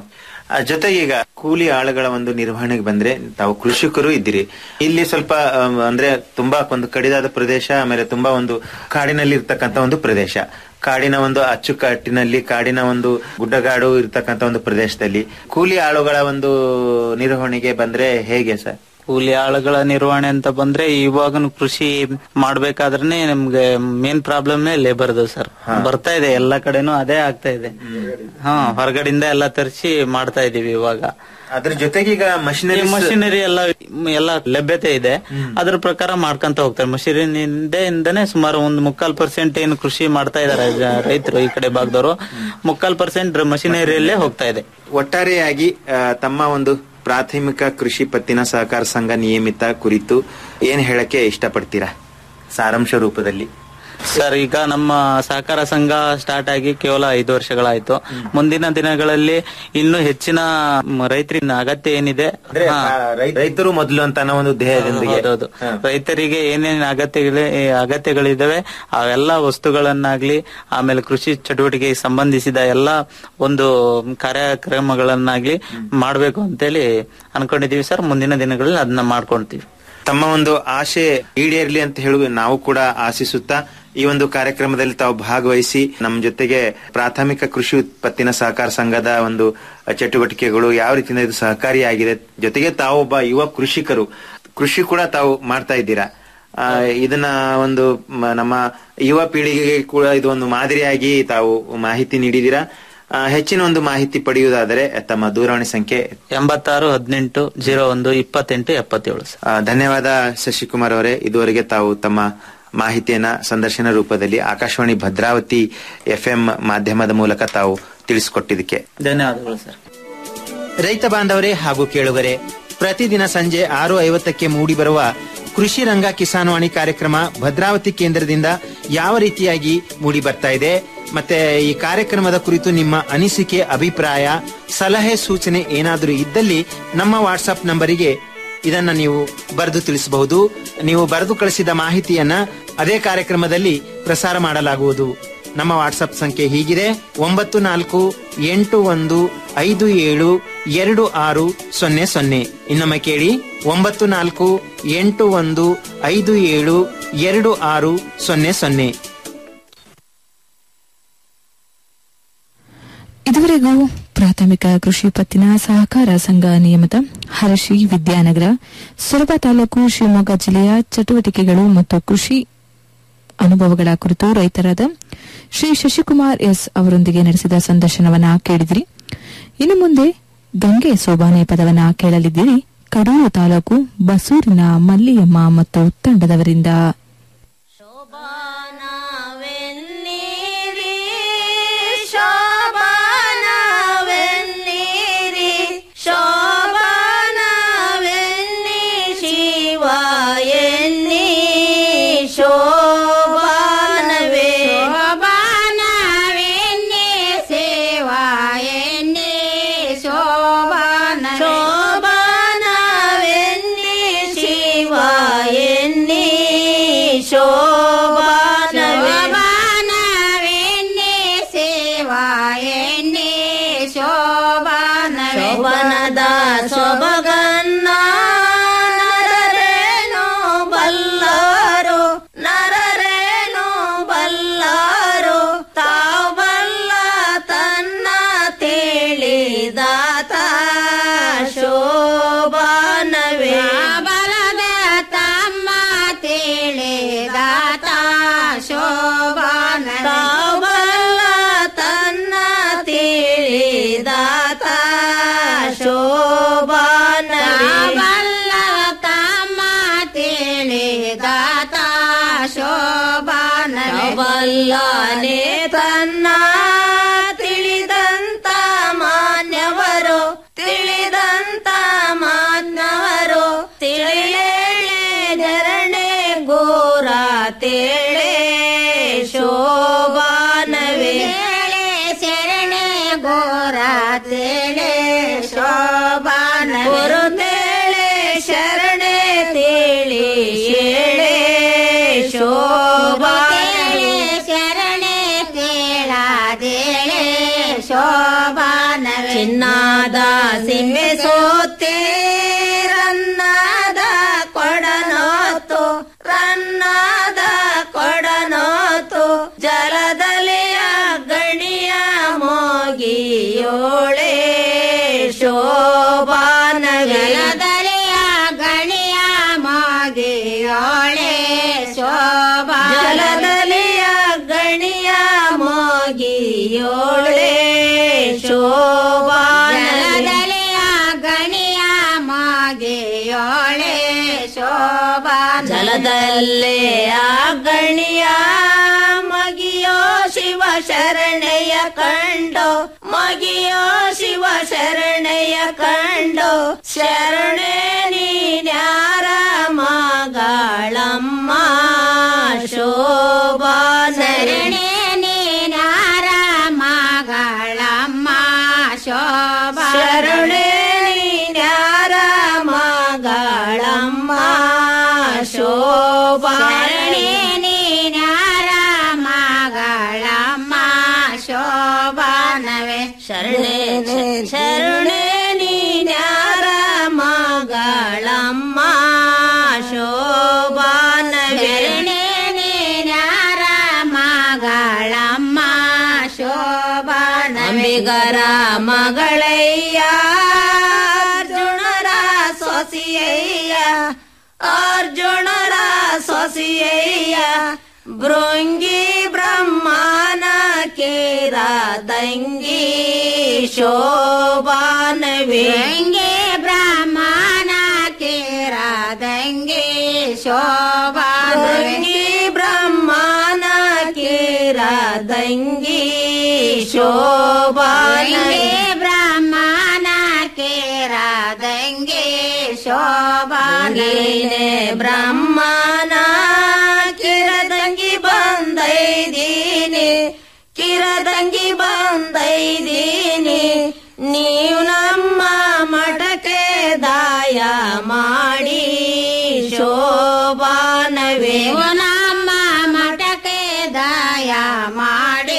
ಆ, ಜೊತೆಗೆ ಈಗ ಕೂಲಿ ಆಳುಗಳ ಒಂದು ನಿರ್ವಹಣೆಗೆ ಬಂದ್ರೆ ತಾವು ಕೃಷಿಕರು ಇದ್ದೀರಿ ಇಲ್ಲಿ ಸ್ವಲ್ಪ ಆಮ್, ಅಂದ್ರೆ ತುಂಬಾ ಒಂದು ಕಡಿದಾದ ಪ್ರದೇಶ ಆಮೇಲೆ ತುಂಬಾ ಒಂದು ಕಾಡಿನಲ್ಲಿ ಇರ್ತಕ್ಕಂತ ಒಂದು ಪ್ರದೇಶ ಕಾಡಿನ ಒಂದು ಅಚ್ಚುಕಟ್ಟಿನಲ್ಲಿ ಕಾಡಿನ ಒಂದು ಗುಡ್ಡಗಾಡು ಇರ್ತಕ್ಕಂತ ಒಂದು ಪ್ರದೇಶದಲ್ಲಿ ಕೂಲಿ ಆಳುಗಳ ಒಂದು ನಿರ್ವಹಣೆಗೆ ಬಂದ್ರೆ ಹೇಗೆ ಸರ್ ಕೂಲಿ ಆಳುಗಳ ನಿರ್ವಹಣೆ ಅಂತ ಬಂದ್ರೆ ಇವಾಗನು ಕೃಷಿ ಮಾಡ್ಬೇಕಾದ್ರೆ ನಮ್ಗೆ ಮೇನ್ ಪ್ರಾಬ್ಲಮ್ ಲೇಬರ್ದು ಸರ್ ಬರ್ತಾ ಇದೆ ಎಲ್ಲಾ ಕಡೆನೂ ಅದೇ ಆಗ್ತಾ ಇದೆ ಹಾ ಹೊರಗಡೆಯಿಂದ ಎಲ್ಲ ತರಿಸಿ ಮಾಡ್ತಾ ಇದೀವಿ ಇವಾಗ ಅದ್ರ ಜೊತೆಗೆ ಈಗ ಮಷಿನರಿ ಮಷಿನರಿ ಎಲ್ಲ ಎಲ್ಲ ಲಭ್ಯತೆ ಇದೆ ಅದ್ರ ಪ್ರಕಾರ ಮಾಡ್ಕೊಂತ ಹೋಗ್ತಾರೆ ಮಷಿನರಿಯಿಂದನೇ ಸುಮಾರು ಒಂದು ಮುಕ್ಕಾಲ್ ಪರ್ಸೆಂಟ್ ಏನು ಕೃಷಿ ಮಾಡ್ತಾ ಇದಾರೆ ಜ- ರೈತರು ಈ ಕಡೆ ಭಾಗದವರು ಮುಕ್ಕಾಲ್ ಪರ್ಸೆಂಟ್ ಮಷಿನರಿಯಲ್ಲೇ ಹೋಗ್ತಾ ಇದೆ ಒಟ್ಟಾರೆಯಾಗಿ ಆ, ತಮ್ಮ ಒಂದು ಪ್ರಾಥಮಿಕ ಕೃಷಿ ಪತ್ತಿನ ಸಹಕಾರ ಸಂಘ ನಿಯಮಿತ ಕುರಿತು ಏನ್ ಹೇಳಕ್ಕೆ ಇಷ್ಟಪಡ್ತೀರಾ ಸಾರಾಂಶ ರೂಪದಲ್ಲಿ ಸರ್ ಈಗ ನಮ್ಮ ಸಹಕಾರ ಸಂಘ ಸ್ಟಾರ್ಟ್ ಆಗಿ ಕೇವಲ ಐದು ವರ್ಷಗಳಾಯ್ತು ಮುಂದಿನ ದಿನಗಳಲ್ಲಿ ಇನ್ನೂ ಹೆಚ್ಚಿನ ಮ್, ರೈತರಿನ ಅಗತ್ಯ ಏನಿದೆ ಅಂದ್ರೆ ಹಾ. ಆ, ರೈ- ರೈತರು ಮೊದಲು ಅಂತ ಅನ್ನೋ ಒಂದು ಧ್ಯೇಯದೊಂದಿಗೆ ಹೌದೌದು ರೈತರಿಗೆ ಏನೇನ್ ಅಗತ್ಯಗಳು ಅಗತ್ಯಗಳಿದಾವೆ ಅವೆಲ್ಲ ವಸ್ತುಗಳನ್ನಾಗ್ಲಿ ಆಮೇಲೆ ಕೃಷಿ ಚಟುವಟಿಕೆಗೆ ಸಂಬಂಧಿಸಿದ ಎಲ್ಲ ಒಂದು ಕಾರ್ಯಕ್ರಮಗಳನ್ನಾಗ್ಲಿ ಮಾಡ್ಬೇಕು ಅಂತೇಳಿ ಅನ್ಕೊಂಡಿದೀವಿ ಸರ್ ಮುಂದಿನ ದಿನಗಳಲ್ಲಿ ಅದನ್ನ ಮಾಡ್ಕೊಂತೀವಿ ತಮ್ಮ ಒಂದು ಆಶೆ ಈಡೇರ್ಲಿ ಅಂತ ಹೇಳುವ ನಾವು ಕೂಡ ಆಶಿಸುತ್ತಾ ಈ ಒಂದು ಕಾರ್ಯಕ್ರಮದಲ್ಲಿ ತಾವು ಭಾಗವಹಿಸಿ ನಮ್ಮ ಜೊತೆಗೆ ಪ್ರಾಥಮಿಕ ಕೃಷಿ ಉತ್ಪತ್ತಿನ ಸಹಕಾರ ಸಂಘದ ಒಂದು ಚಟುವಟಿಕೆಗಳು ಯಾವ ರೀತಿಯಿಂದ ಇದು ಸಹಕಾರಿಯಾಗಿದೆ ಜೊತೆಗೆ ತಾವು ಒಬ್ಬ ಯುವ ಕೃಷಿಕರು ಕೃಷಿ ಕೂಡ ತಾವು ಮಾಡ್ತಾ ಇದ್ದೀರಾ ಆ, ಇದನ್ನ ಒಂದು ಮ- ನಮ್ಮ ಯುವ ಪೀಳಿಗೆಗೆ ಕೂಡ ಇದು ಒಂದು ಮಾದರಿಯಾಗಿ ತಾವು ಮಾಹಿತಿ ನೀಡಿದ್ದೀರಾ ಆ, ಹೆಚ್ಚಿನ ಒಂದು ಮಾಹಿತಿ ಪಡೆಯುವುದಾದರೆ ತಮ್ಮ ದೂರವಾಣಿ ಸಂಖ್ಯೆ ಎಂಬತ್ತಾರು ಹದಿನೆಂಟು ಜೀರೋ ಒಂದು ಇಪ್ಪತ್ತೆಂಟು ಎಪ್ಪತ್ತೇಳು ಸರ್ ಆ, ಧನ್ಯವಾದ ಶಶಿಕುಮಾರ್ ಅವರೇ ಇದುವರೆಗೆ ತಾವು ತಮ್ಮ ಮಾಹಿತಿಯನ್ನ ಸಂದರ್ಶನ ರೂಪದಲ್ಲಿ ಆಕಾಶವಾಣಿ ಭದ್ರಾವತಿ ಎಫ್ ಮಾಧ್ಯಮದ ಮೂಲಕ ತಾವು ತಿಳಿಸಿಕೊಟ್ಟಿದ್ದಕ್ಕೆ ಧನ್ಯವಾದಗಳು ಸರ್ ರೈತ ಬಾಂಧವರೇ ಹಾಗೂ ಕೇಳುಗರೆ ಪ್ರತಿದಿನ ಸಂಜೆ ಆರು ಐವತ್ತಕ್ಕೆ ಮೂಡಿಬರುವ ಕೃಷಿ ರಂಗ ಕಿಸಾನ್ವಾಣಿ ಕಾರ್ಯಕ್ರಮ ಭದ್ರಾವತಿ ಕೇಂದ್ರದಿಂದ ಯಾವ ರೀತಿಯಾಗಿ ಮೂಡಿ ಬರ್ತಾ ಇದೆ ಮತ್ತೆ ಈ ಕಾರ್ಯಕ್ರಮದ ಕುರಿತು ನಿಮ್ಮ ಅನಿಸಿಕೆ ಅಭಿಪ್ರಾಯ ಸಲಹೆ ಸೂಚನೆ ಏನಾದರೂ ಇದ್ದಲ್ಲಿ ನಮ್ಮ ವಾಟ್ಸ್ಆಪ್ ನಂಬರಿಗೆ ಇದನ್ನ ನೀವು ಬರೆದು ತಿಳಿಸಬಹುದು ನೀವು ಬರೆದು ಕಳಿಸಿದ ಮಾಹಿತಿಯನ್ನ ಅದೇ ಕಾರ್ಯಕ್ರಮದಲ್ಲಿ ಪ್ರಸಾರ ಮಾಡಲಾಗುವುದು ನಮ್ಮ ವಾಟ್ಸಪ್ ಸಂಖ್ಯೆ ಹೀಗಿದೆ ಒಂಬತ್ತು ನಾಲ್ಕು ಎಂಟು ಒಂದು ಐದು ಏಳು ಎರಡು ಆರು ಸೊನ್ನೆ ಸೊನ್ನೆ ಇನ್ನೊಮ್ಮೆ ಕೇಳಿ ಒಂಬತ್ತು ನಾಲ್ಕು ಎಂಟು ಒಂದು ಐದು ಏಳು ಎರಡು ಆರು ಸೊನ್ನೆ ಸೊನ್ನೆ ಇದುವರೆಗೂ ಪ್ರಾಥಮಿಕ ಕೃಷಿ ಪತ್ತಿನ ಸಹಕಾರ ಸಂಘ ನಿಯಮಿತ ಹರಶಿ ವಿದ್ಯಾನಗರ ಸೊರಬ ತಾಲೂಕು ಶಿವಮೊಗ್ಗ ಜಿಲ್ಲೆಯ ಚಟುವಟಿಕೆಗಳು ಮತ್ತು ಕೃಷಿ ಅನುಭವಗಳ ಕುರಿತು ರೈತರಾದ ಶ್ರೀ ಶಶಿಕುಮಾರ್ ಎಸ್ ಅವರೊಂದಿಗೆ ನಡೆಸಿದ ಸಂದರ್ಶನವನ್ನ ಕೇಳಿದಿರಿ ಇನ್ನು ಮುಂದೆ ಗಂಗೆ ಸೋಬಾನೆ ಪದವನ್ನ ಕೇಳಲಿದ್ದೀರಿ ಕಡೂರು ತಾಲೂಕು ಬಸೂರಿನ ಮಲ್ಲಿಯಮ್ಮ ಮತ್ತು ತಂಡದವರಿಂದ ಶೋಭಾನವೆನ್ನಿರಿ ಶೋಭಾನವೆನ್ನಿ ಶಿವ ಎನ್ನಿ ಶೋಭಾನವೇ ಶೋಭಾನವೆನ್ನಿ ಸೇವ ಎನ್ನಿ ಶೋಭಾನ ಶೋಭಾನವೆನ್ನಿ ಶಿವ ಎನ್ನಿ ಶೋಭಾನವೆನ್ನಿ ಸೇವ ಎನ್ನಿ ಶೋಭಾನ ಶೋಭನದ ಸೊಬಗನ್ನ ನರರೇನು ಬಲ್ಲರು ನರರೇನು ಬಲ್ಲರು ತಾವು ಬಲ್ಲ ತನ್ನ ತಿಳಿದಾತ ಶೋಭಾನವೇ ಬಲದ ತಮ್ಮ ತಿಳಿದಾತ ಶೋಭಾನ ಬಲ್ಲ ತನ್ನ ತಿಳಿದಾತ ಶೋಭಾನ ಬಲ್ಲ ತಮ್ಮ ತಿಳಿದಾತ ಶೋಭಾನ ಬಲ್ಲನೆ ತನ್ನ ತಿಳಿದಂತ ಮಾನ್ಯವರು ತಿಳಿದಂತ ಮಾನ್ಯವರು ತಿಳಿಯೇಳೆ ಧರಣೆ ಗೋರ ತೇಳೆ ಶೋಭಾನವೇ ಶರಣೆ ಗೋರ ತೇಳೆ ಶೋಭಾನ ಗುರು ತೇಳೆ ಶರಣೆ ತೇಳಿ ಏಳೆ ಶೋಭಾನೆ ಶರಣೆ ತೇಳಾದೇಳೆ ಶೋಭಾನ ಚಿನ್ನಾದ ಸಿಂಬೆ ಸೋತೆ ರನ್ನಾದ ಕೊಡನೋತು ರನ್ನಾದ ಕೊಡನೋತು ಜಲದಲೆಯ ಗಣಿಯ ಮೋಗಿಯೋಳೆ ಶೋಭಾನ ಜಲದಲೆಯ ಗಣಿಯ ಮೋಗಿಯೋಳೆ ಶೋಭಾ ಜಲದಲೆಯ ಗಣಿಯ ಮೋಗಿಯೋಳೆ ಶೋಭಾನ ಜಲದಲೆಯ ಗಣಿಯ ಮೋಗಿಯೋಳೆ ಶೋಭಾನ ಜಲದಲ್ಲೇ ಆ ಗಣಿಯ ಮಗಿಯೋ ಶಿವ ಶರಣೆಯ ಕಂಡು ಮಗಿಯೋ ಶಿವ ಶರಣೆಯ ಕಂಡು ಶರಣೆ ನೀನ್ಯಾರ ಮಗಳಮ್ಮ ಶೋಭಾ ಶರಣೆ ನೀನ್ಯಾರ ಮಗಳಮ್ಮ ಶೋಭಾ ಶರಣೆ ನೀನ್ಯಾರ ಮಗಳಮ್ಮ ಶೋಭಾ ಶರಣೆ ನೀನ್ಯಾರ ಮಗಳಮ್ಮ ಶೋಭಾನವೇ ಶರಣೆ ಶರಣೆ ನೀನ್ಯಾರ ಮಗಳಮ್ಮ ಶೋಭಾನವೇ ಶರಣೆ ನೀನ್ಯಾರ ಮಗಳಮ್ಮ ಶೋಭಾನ ಅಂಬಿಗರ ಮಗಳಯ್ಯ ಅರ್ಜುನರ ಸೊಸಿಯಯ್ಯ ಅರ್ಜುನರ ಸೊಸಿಯಯ್ಯ ಭೃಂಗಿ ಬ್ರಹ್ಮನ ಕೇರ ದಂಗಿ ಶೋಭಾನವೇ ಬ್ರಹ್ಮನ ಕೇರ ದಂಗಿ ಶೋಭಾನವೇ ಬ್ರಹ್ಮನ ಕೇರ ದಂಗಿ ಶೋಭಾನವೇ ಬ್ರಹ್ಮನ ಕೇರ ದಂಗಿ ಶೋಭಾನವೇ ಬ್ರಹ್ಮನ ಕಿರದಂಗಿ ಬಂದೈದೀನಿ ಕಿರದಂಗಿ ಬಂದೈದೀನಿ ನೀವು ನಮ್ಮ ಮಠಕ್ಕೆ ದಾಯ ಮಾಡಿ ಶೋಭಾನವೇ ನಮ್ಮ ಮಠಕ್ಕೆ ದಾಯ ಮಾಡಿ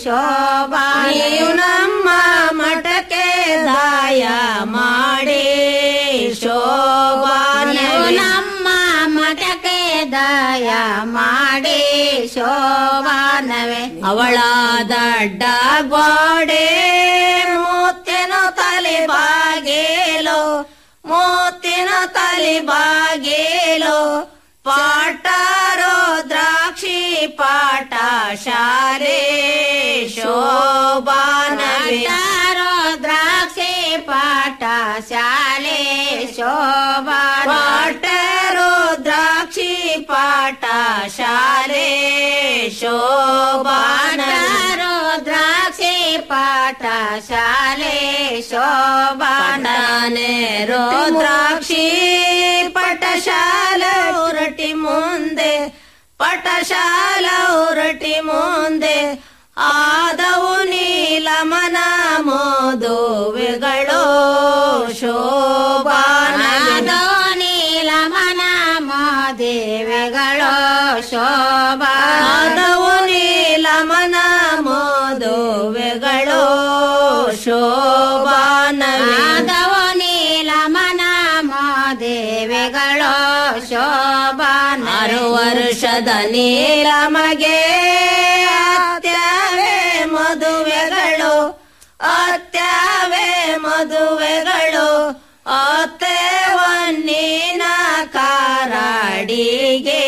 ಶೋಭಾ ನೀವು ನಮ್ಮ ಮಠಕ್ಕೆ ದಾಯ ಮಾಡಿ ಶೋಭಾ ನೀವು ನಮ್ಮ ಮಠಕ್ಕೆ ದಾಯ ಮಾಡಿ ಶೋಭಾನವೇ ಅವಳ ದಡ್ಡ ಗೋಡೆ ಮೂತಿನ ತಲೆ ಬಾಗೇಲು ಮೂತಿನ ತಲೆ ಬಾಗೇಲು ಪಾಟಾರೋ ದ್ರಾಕ್ಷಿ ಪಾಟ ಶಾಲೆ ಶೋಭಾನೋ ದ್ರಾಕ್ಷಿ ಪಾಟ ಶಾಲೆ ಶೋಭಾ ಪಾಟರೋ ದ್ರಾಕ್ಷಿ ಪಾಟ ಶಾಲೆ ಶೋಭಾನೋ ದ್ರಾಕ್ಷಿ ಪಾಠ ಶಾಲೆ ಶೋಭಾನೇ ದ್ರಾಕ್ಷಿ ಪಟಶಾಲ ಹೊರಟಿ ಮುಂದೆ ಪಟಶಾಲ ಹೊರಟಿ ಮುಂದೆ ಆದವು ನೀಲಮನ ಮೋದುವೆಗಳು ಶೋಭಾನದವು ನೀಲಮನ ಮೋದೇವೆಗಳು ಶೋಭಾದವು ನೀಲಮನ ಮೋದುವೆಗಳು ಶೋಭಾನದವು ನೀಲಮನ ಮೋದೇವೆಗಳು ಶೋಭಾನ ಆರು ವರ್ಷದ ನೀಲಮಗೆ ಅತ್ಯವೇ ಮದುವೆಗಳು ಅತ್ಯವೇ ಮದುವೆಗಳು ಅತ್ತೇವನ್ನಿನ ಕಾರಾಡಿಗೆ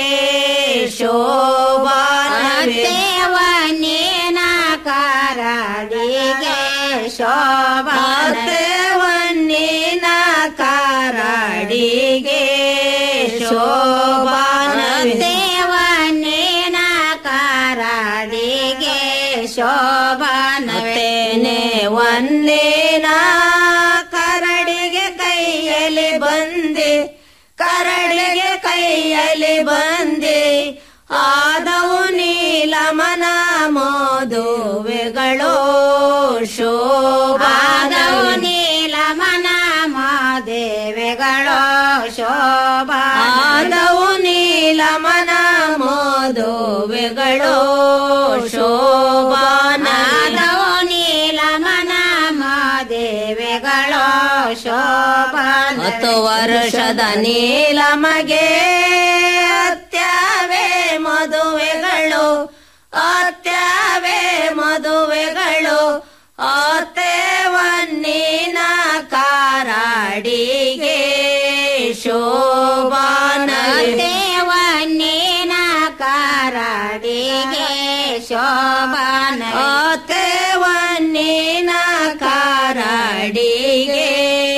ಶೋಭಾನವನ್ನಿನ ಕಾರಾಡಿಗೆ ಶೋಭಾನವನ್ನಿನ ಕಾರಾಡಿಗೆ ಶೋಭಾನವನ್ನಿನ ಕಾರಾಡಿಗೆ ಶೋಭಾನತೇನೆ ಒಂದೇನ ಕರಡಿಗೆ ಕೈಯಲ್ಲಿ ಬಂದೆ ಕರಡಿಗೆ ಕೈಯಲ್ಲಿ ಬಂದೆ ಆದವು ನೀಲಮನ ಮೋದುವೆಗಳು ಶೋಭಾದವು ನೀಲಮನ ಮಾದೇವೆಗಳು ಶೋಭಾದವು ನೀಲಮನ ಮೋದುವೆಗಳು ಶೋಭಾನದವು ನೀಲಮನ ಮಾದೇವೆಗಳು ಶೋಭಾನ ಹತ್ತು ವರ್ಷದ ನೀಲಮಗೆ ಅತ್ಯವೇ ಮದುವೆಗಳು ಅತ್ಯವೇ ಮದುವೆಗಳು ಅತ್ತೇವನ್ನಿನ ಕಾರಾಡಿಗೆ ಶೋಭಾನವನ್ನಿನ ಕಾರಾಡಿಗೆ ಶೋಭಾನ ಅತ್ತೇವನ್ನಿನ ಕಾರಾಡಿಗೆ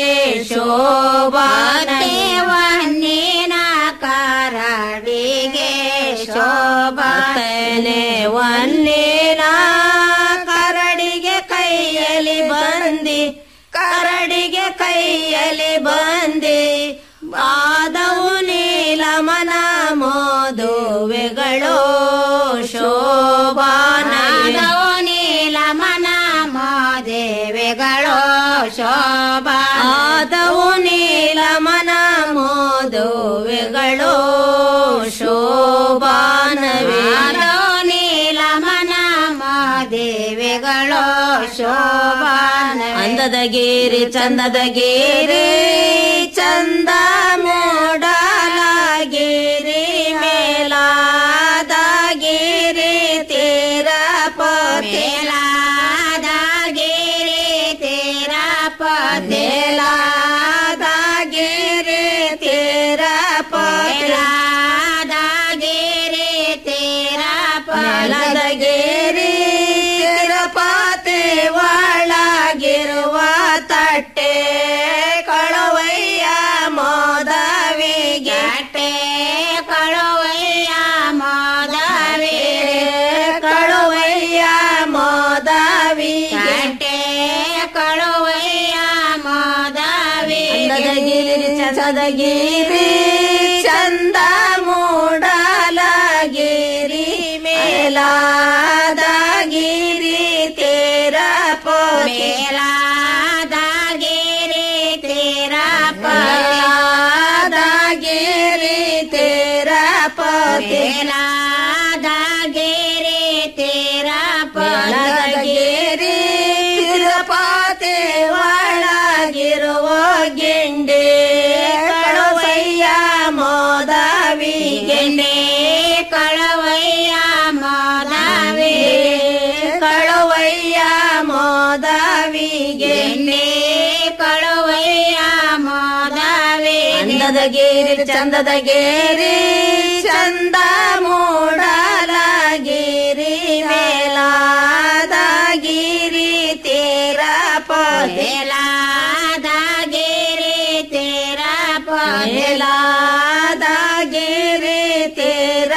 ಶೋಭಾನವನ್ನಿನ ಕಾರಾಡಿಗೆ ಶೋಭಾನೆ ವನ್ನಿನ ಕರಡಿಗೆ ಕೈಯಲ್ಲಿ ಬಂದಿ ಕರಡಿಗೆ ಕೈಯಲ್ಲಿ ಬಂದಿ ಆದವು ನೀಲಮನ ಮೋದುವೆಗಳು ಶೋಭಾನದವು ನೀಲಮನ ಮೋದೇವೆಗಳು ಶೋಭಾದವು ನೀಲಮನ ಮೋದುವೆಗಳು ಶೋಭಾನವೇ ನೀಲಮನ ಮಾದೇವೆಗಳು ಶೋಭಾನ ಅಂದದ ಗೇರಿ ಚಂದದ ಗೇರಿ ಚಂದ ಮೋಡಲಾಗಿರಿ ಮೇಲಾದ ಗಿರಿ ತೀರ ಪೇಲಾದ ಗಿರಿ ತೀರ ಪೇಲಾದ ಗಿರಿ ತೀರ ಪೇಲಾದ ಗಿರಿ ತೀರ ಪಲದ ಗಿರಿ ತಿರುಪತಿ ಒಳಗಿರುವ ತಟ್ಟೆ ಕಳುವಯ್ಯ ಮೋದವಿಗೆ ಕಳುವಯ್ಯ ಮೋದವಿ ಕಳುವಯ್ಯ ಮೋದವಿಗೆ ಕಳುವಯ್ಯ ಮೋದವಿ ಚಂದಗಿರಿ ಚಂದ ಮೂಡಲಗಿರಿ ಮೇಲಾದಗಿರಿ ತೇರ ಮೇಲಾದಗಿರಿ ತೇರ ಮೇಲಾದಗಿರಿ ತೇರ ಮೇಲಾದಗಿರಿ ತೇರ ಮೇಲದಗೇರಿ ಚಂದದ ಗೇರಿ ಚಂದ ಮೂಡಲಗಿರಿ ಮೇಲಾದಗಿರಿ ತೀರ ಪೇಲಾದಗಿರಿ ತೀರ ಪೇಲಾದಗಿರಿ ತೀರ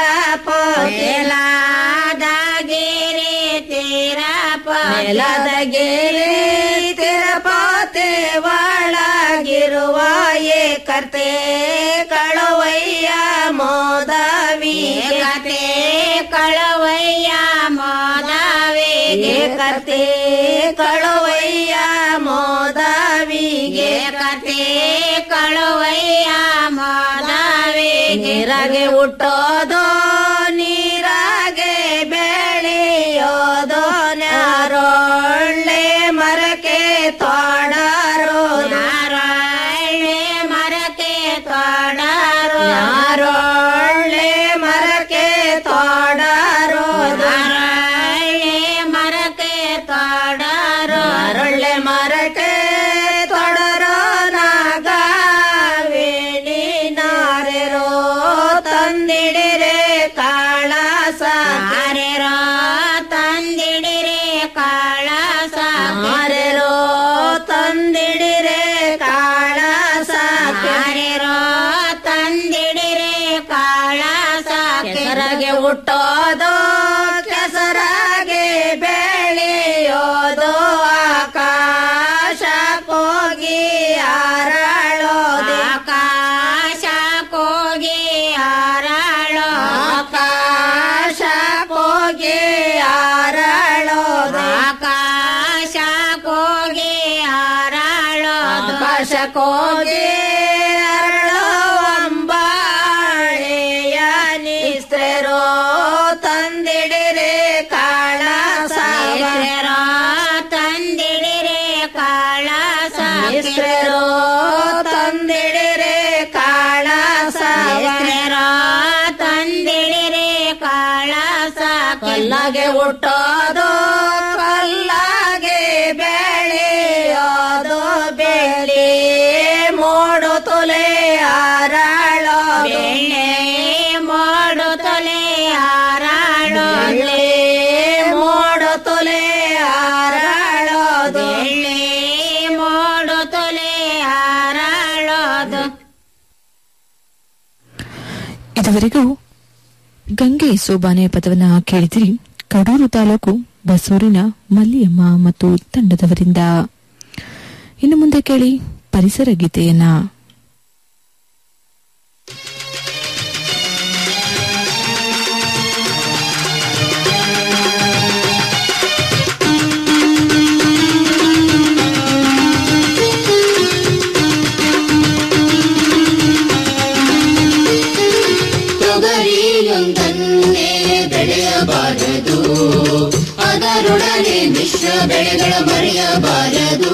ಪೇಲಾದಗಿರಿ ತೀರ ಪೇಲಾದಗಿರಿ ತಿರುಪತಿ ಒಳಗಿರುವ ಏಕತೆ ಕಳುವಯ್ಯ ಮೋದವಿ ಕತೆ ಕಳುವಯ್ಯ ಮೋದವಿಗೆ ಕತೆ ಕಳುವಯ್ಯ ಮೋದವಿಗೆ ಕತೆ ಕಳುವಯ್ಯ ಮೋದವಿಗೆ ರಗೆ ಹುಟ್ಟೋದು ನೀರಾಗೆ ಬೆಳೆಯೋದು ನಾರೊಳ್ಳೆ ಮರಕ್ಕೆ ತೋಡರು ನಾರೊಳ್ಳೆ ಮರಕ್ಕೆ ತೋಡರು ನಾರೊಳ್ಳೆ ಮರಕ್ಕೆ ತೋಡರು ನಾರೊಳ್ಳೆ ಮರಕ್ಕೆ ತೋಡರು ನಾರೊಳ್ಳೆ ಮರಕ್ಕೆ ತೊಡರೋ ನಾಗವೇಣಿ ನಾರೆರೋ ತಂದಿಡಿರೆ ಕಾಳಸ ನಾರೆರೋ ತಂದಿಡಿರೆ ಕಾಳಸ ನಾರೆರೋ ತಂದಿಡಿರೆ ಕಾಳಸ ನಾರೆರೋ ತಂದಿಡಿರೆ ಕಾಳಸ ಕೆಸರಗೆ ಹುಟ್ಟೋದು ಕೆಸರಾಗೆ ಬೆಳೆಯೋದು ಆಕಾಶ ಕೋಗಿ ಹಾರಾಳೋದು ಆಕಾಶ ಕೋಗಿ ಹಾರಾಳೋ ಆಕಾಶ ಕೋಗಿ ಹಾರಾಳೋದು ಆಕಾಶ ಕೋಗಿ ಹಾರಾಳೋದು ಆಕಾಶ ಕೋಗಿ ಅಂಬಾಳೆಯ ನಿಸ್ತ್ರೆರೋ ತಂದಿಡಿರೆ ಕಾಳ ಸಾವರೋ ತಂದಿಡಿರೆ ಕಾಳ ಸಾಸ್ತ್ರೆರೋ ತಂದಿಡಿರೆ ಕಾಳ ಸಾವರೋ ತಂದಿಡಿರೆ ಕಾಳ ಕಲ್ಲಾಗೆ ಹುಟ್ಟೋದು ಕಲ್ಲಾಗೆ ಬೆಳೆಯೋದು ಬೆಳೆ ಮೋಡು ತೊಲೆ ಹಾರಾಳೋ ಬೆಳೆ ಮೋಡು ತೊಲೆ ಹಾರಾಳೋ ಬೆಳೆ ಮೋಡು ತೊಲೆ ಹಾರಾಳೋದು ಬೆಳೆ ಮೋಡು ತೊಲೆ ಹಾರಾಳೋದು ಇದುವರೆಗೂ ಗಂಗೆ ಸೋಬಾನೆ ಪದವನ್ನ ಕೇಳಿದಿರಿ ಕಡೂರು ತಾಲೂಕು ಬಸೂರಿನ ಮಲ್ಲಿಯಮ್ಮ ಮತ್ತು ತಂಡದವರಿಂದ ಇನ್ನು ಮುಂದೆ ಕೇಳಿ ಪರಿಸರ ಗೀತೆಯನ್ನ ತೊಗರಿಯೊಂದನ್ನೇ ಬೆಳೆಯಬಾರದು ಅದರೊಡನೆ ಮಿಶ್ರ ಬೆಳೆಗಳ ಮರೆಯಬಾರದು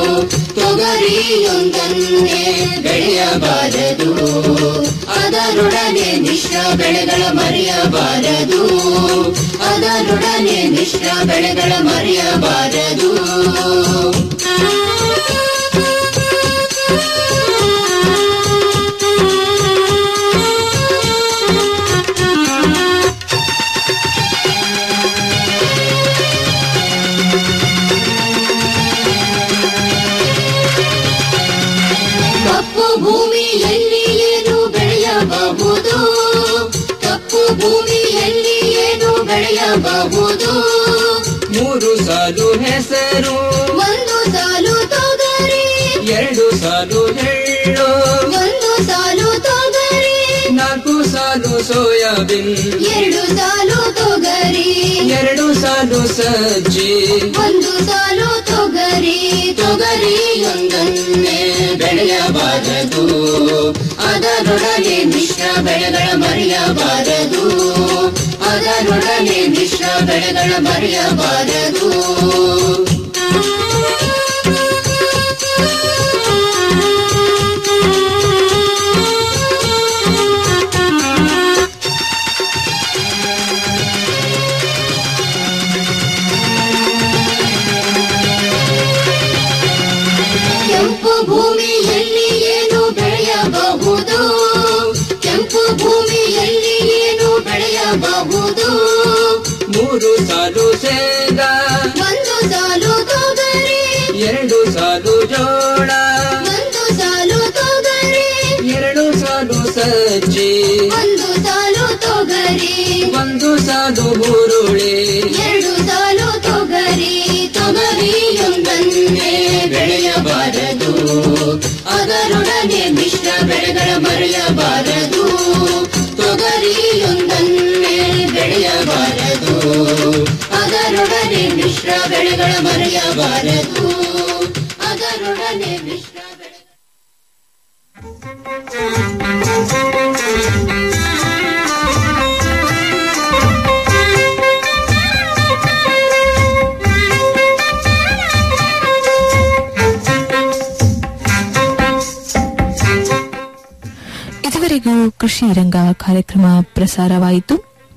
ತೊಗರಿಯೊಂದನ್ನೇ ಬೆಳೆಯಬಾರದು ಅದರೊಡನೆ ಮಿಶ್ರ ಬೆಳೆಗಳ ಮರೆಯಬಾರದು ಅದರೊಡನೆ ಮಿಶ್ರ ಬೆಳೆಗಳ ಮರೆಯಬಾರದು ಕಪ್ಪು ಭೂಮಿಯಲ್ಲಿ ಏನು ಬೆಳೆಯಬಹುದು ಕಪ್ಪು ಭೂಮಿಯಲ್ಲಿ ಏನು ಬೆಳೆಯಬಹುದು ಮೂರು ಸಾಲು ಹೆಸರು ಒಂದು ಸಾಲು ತೊಗರಿ ಎರಡು ಸಾಲು ಎಳ್ಳು ಒಂದು ಸಾಲು ತೊಗರಿ ನಾಲ್ಕು ಸಾಲು ಸೋಯಾಬೀನ್ ಎರಡು ಸಾಲು ತೊಗರಿ ಎರಡು ಸಾಲು ಸಜ್ಜಿ ಒಂದು ಸಾಲು ತೊಗರಿ ತೊಗರಿಯೊಂದನ್ನೇ ಬೆಳೆಯಬಾರದು ಅದರೊಡನೆ ಮಿಶ್ರ ಬೆಳೆಗಳ ಮರೆಯಬಾರದು ಅದರೊಡನೆ ಮಿಶ್ರ ಬೆಳೆಗಳ ಮರೆಯಬಾರದು ಕೆಂಪು ಭೂಮಿಯಲ್ಲಿ ಏನು ಬೆಳೆಯಬಹುದು ಸಾಲು ಶೇಂಗಾ ಒಂದು ಸಾಲು ತೊಗರಿ ಎರಡು ಸಾಲು ಜೋಳ ಒಂದು ಸಾಲು ತೊಗರಿ ಎರಡು ಸಾಲು ಸಜ್ಜಿ ಒಂದು ಸಾಲು ತೊಗರಿ ಒಂದು ಸಾಲು ಹುರುಳಿ ಎರಡು ಸಾಲು ತೊಗರಿ ತೊಗರಿಯೊಂದನ್ನೇ ಬೆಳೆಯಬಾರದು ಅದರೊಡನೆ ಮಿಶ್ರ ಬೆಳೆಗಳ ಮರೆಯಬಾರದು ತೊಗರಿಯೊಂದನ್ನೇ ಬೆಳೆಯಬಾರದು ಅದರೊಡನೆ ಮಿಶ್ರ ಬೆಳೆಗಳ ಮರೆಯಬಾರದು ಅದರೊಡನೆ ಮಿಶ್ರ ಬೆಳೆ ಇದುವರೆಗೂ ಕೃಷಿ ರಂಗ ಕಾರ್ಯಕ್ರಮ ಪ್ರಸಾರವಾಯಿತು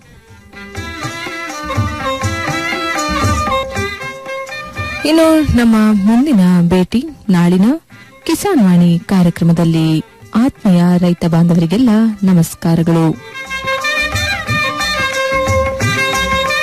ಇನ್ನು ನಮ್ಮ ಮುಂದಿನ ಭೇಟಿ ನಾಳಿನ ಕಿಸಾನ್ ವಾಣಿ ಕಾರ್ಯಕ್ರಮದಲ್ಲಿ ಆತ್ಮೀಯ ರೈತ ಬಾಂಧವರಿಗೆಲ್ಲ ನಮಸ್ಕಾರಗಳು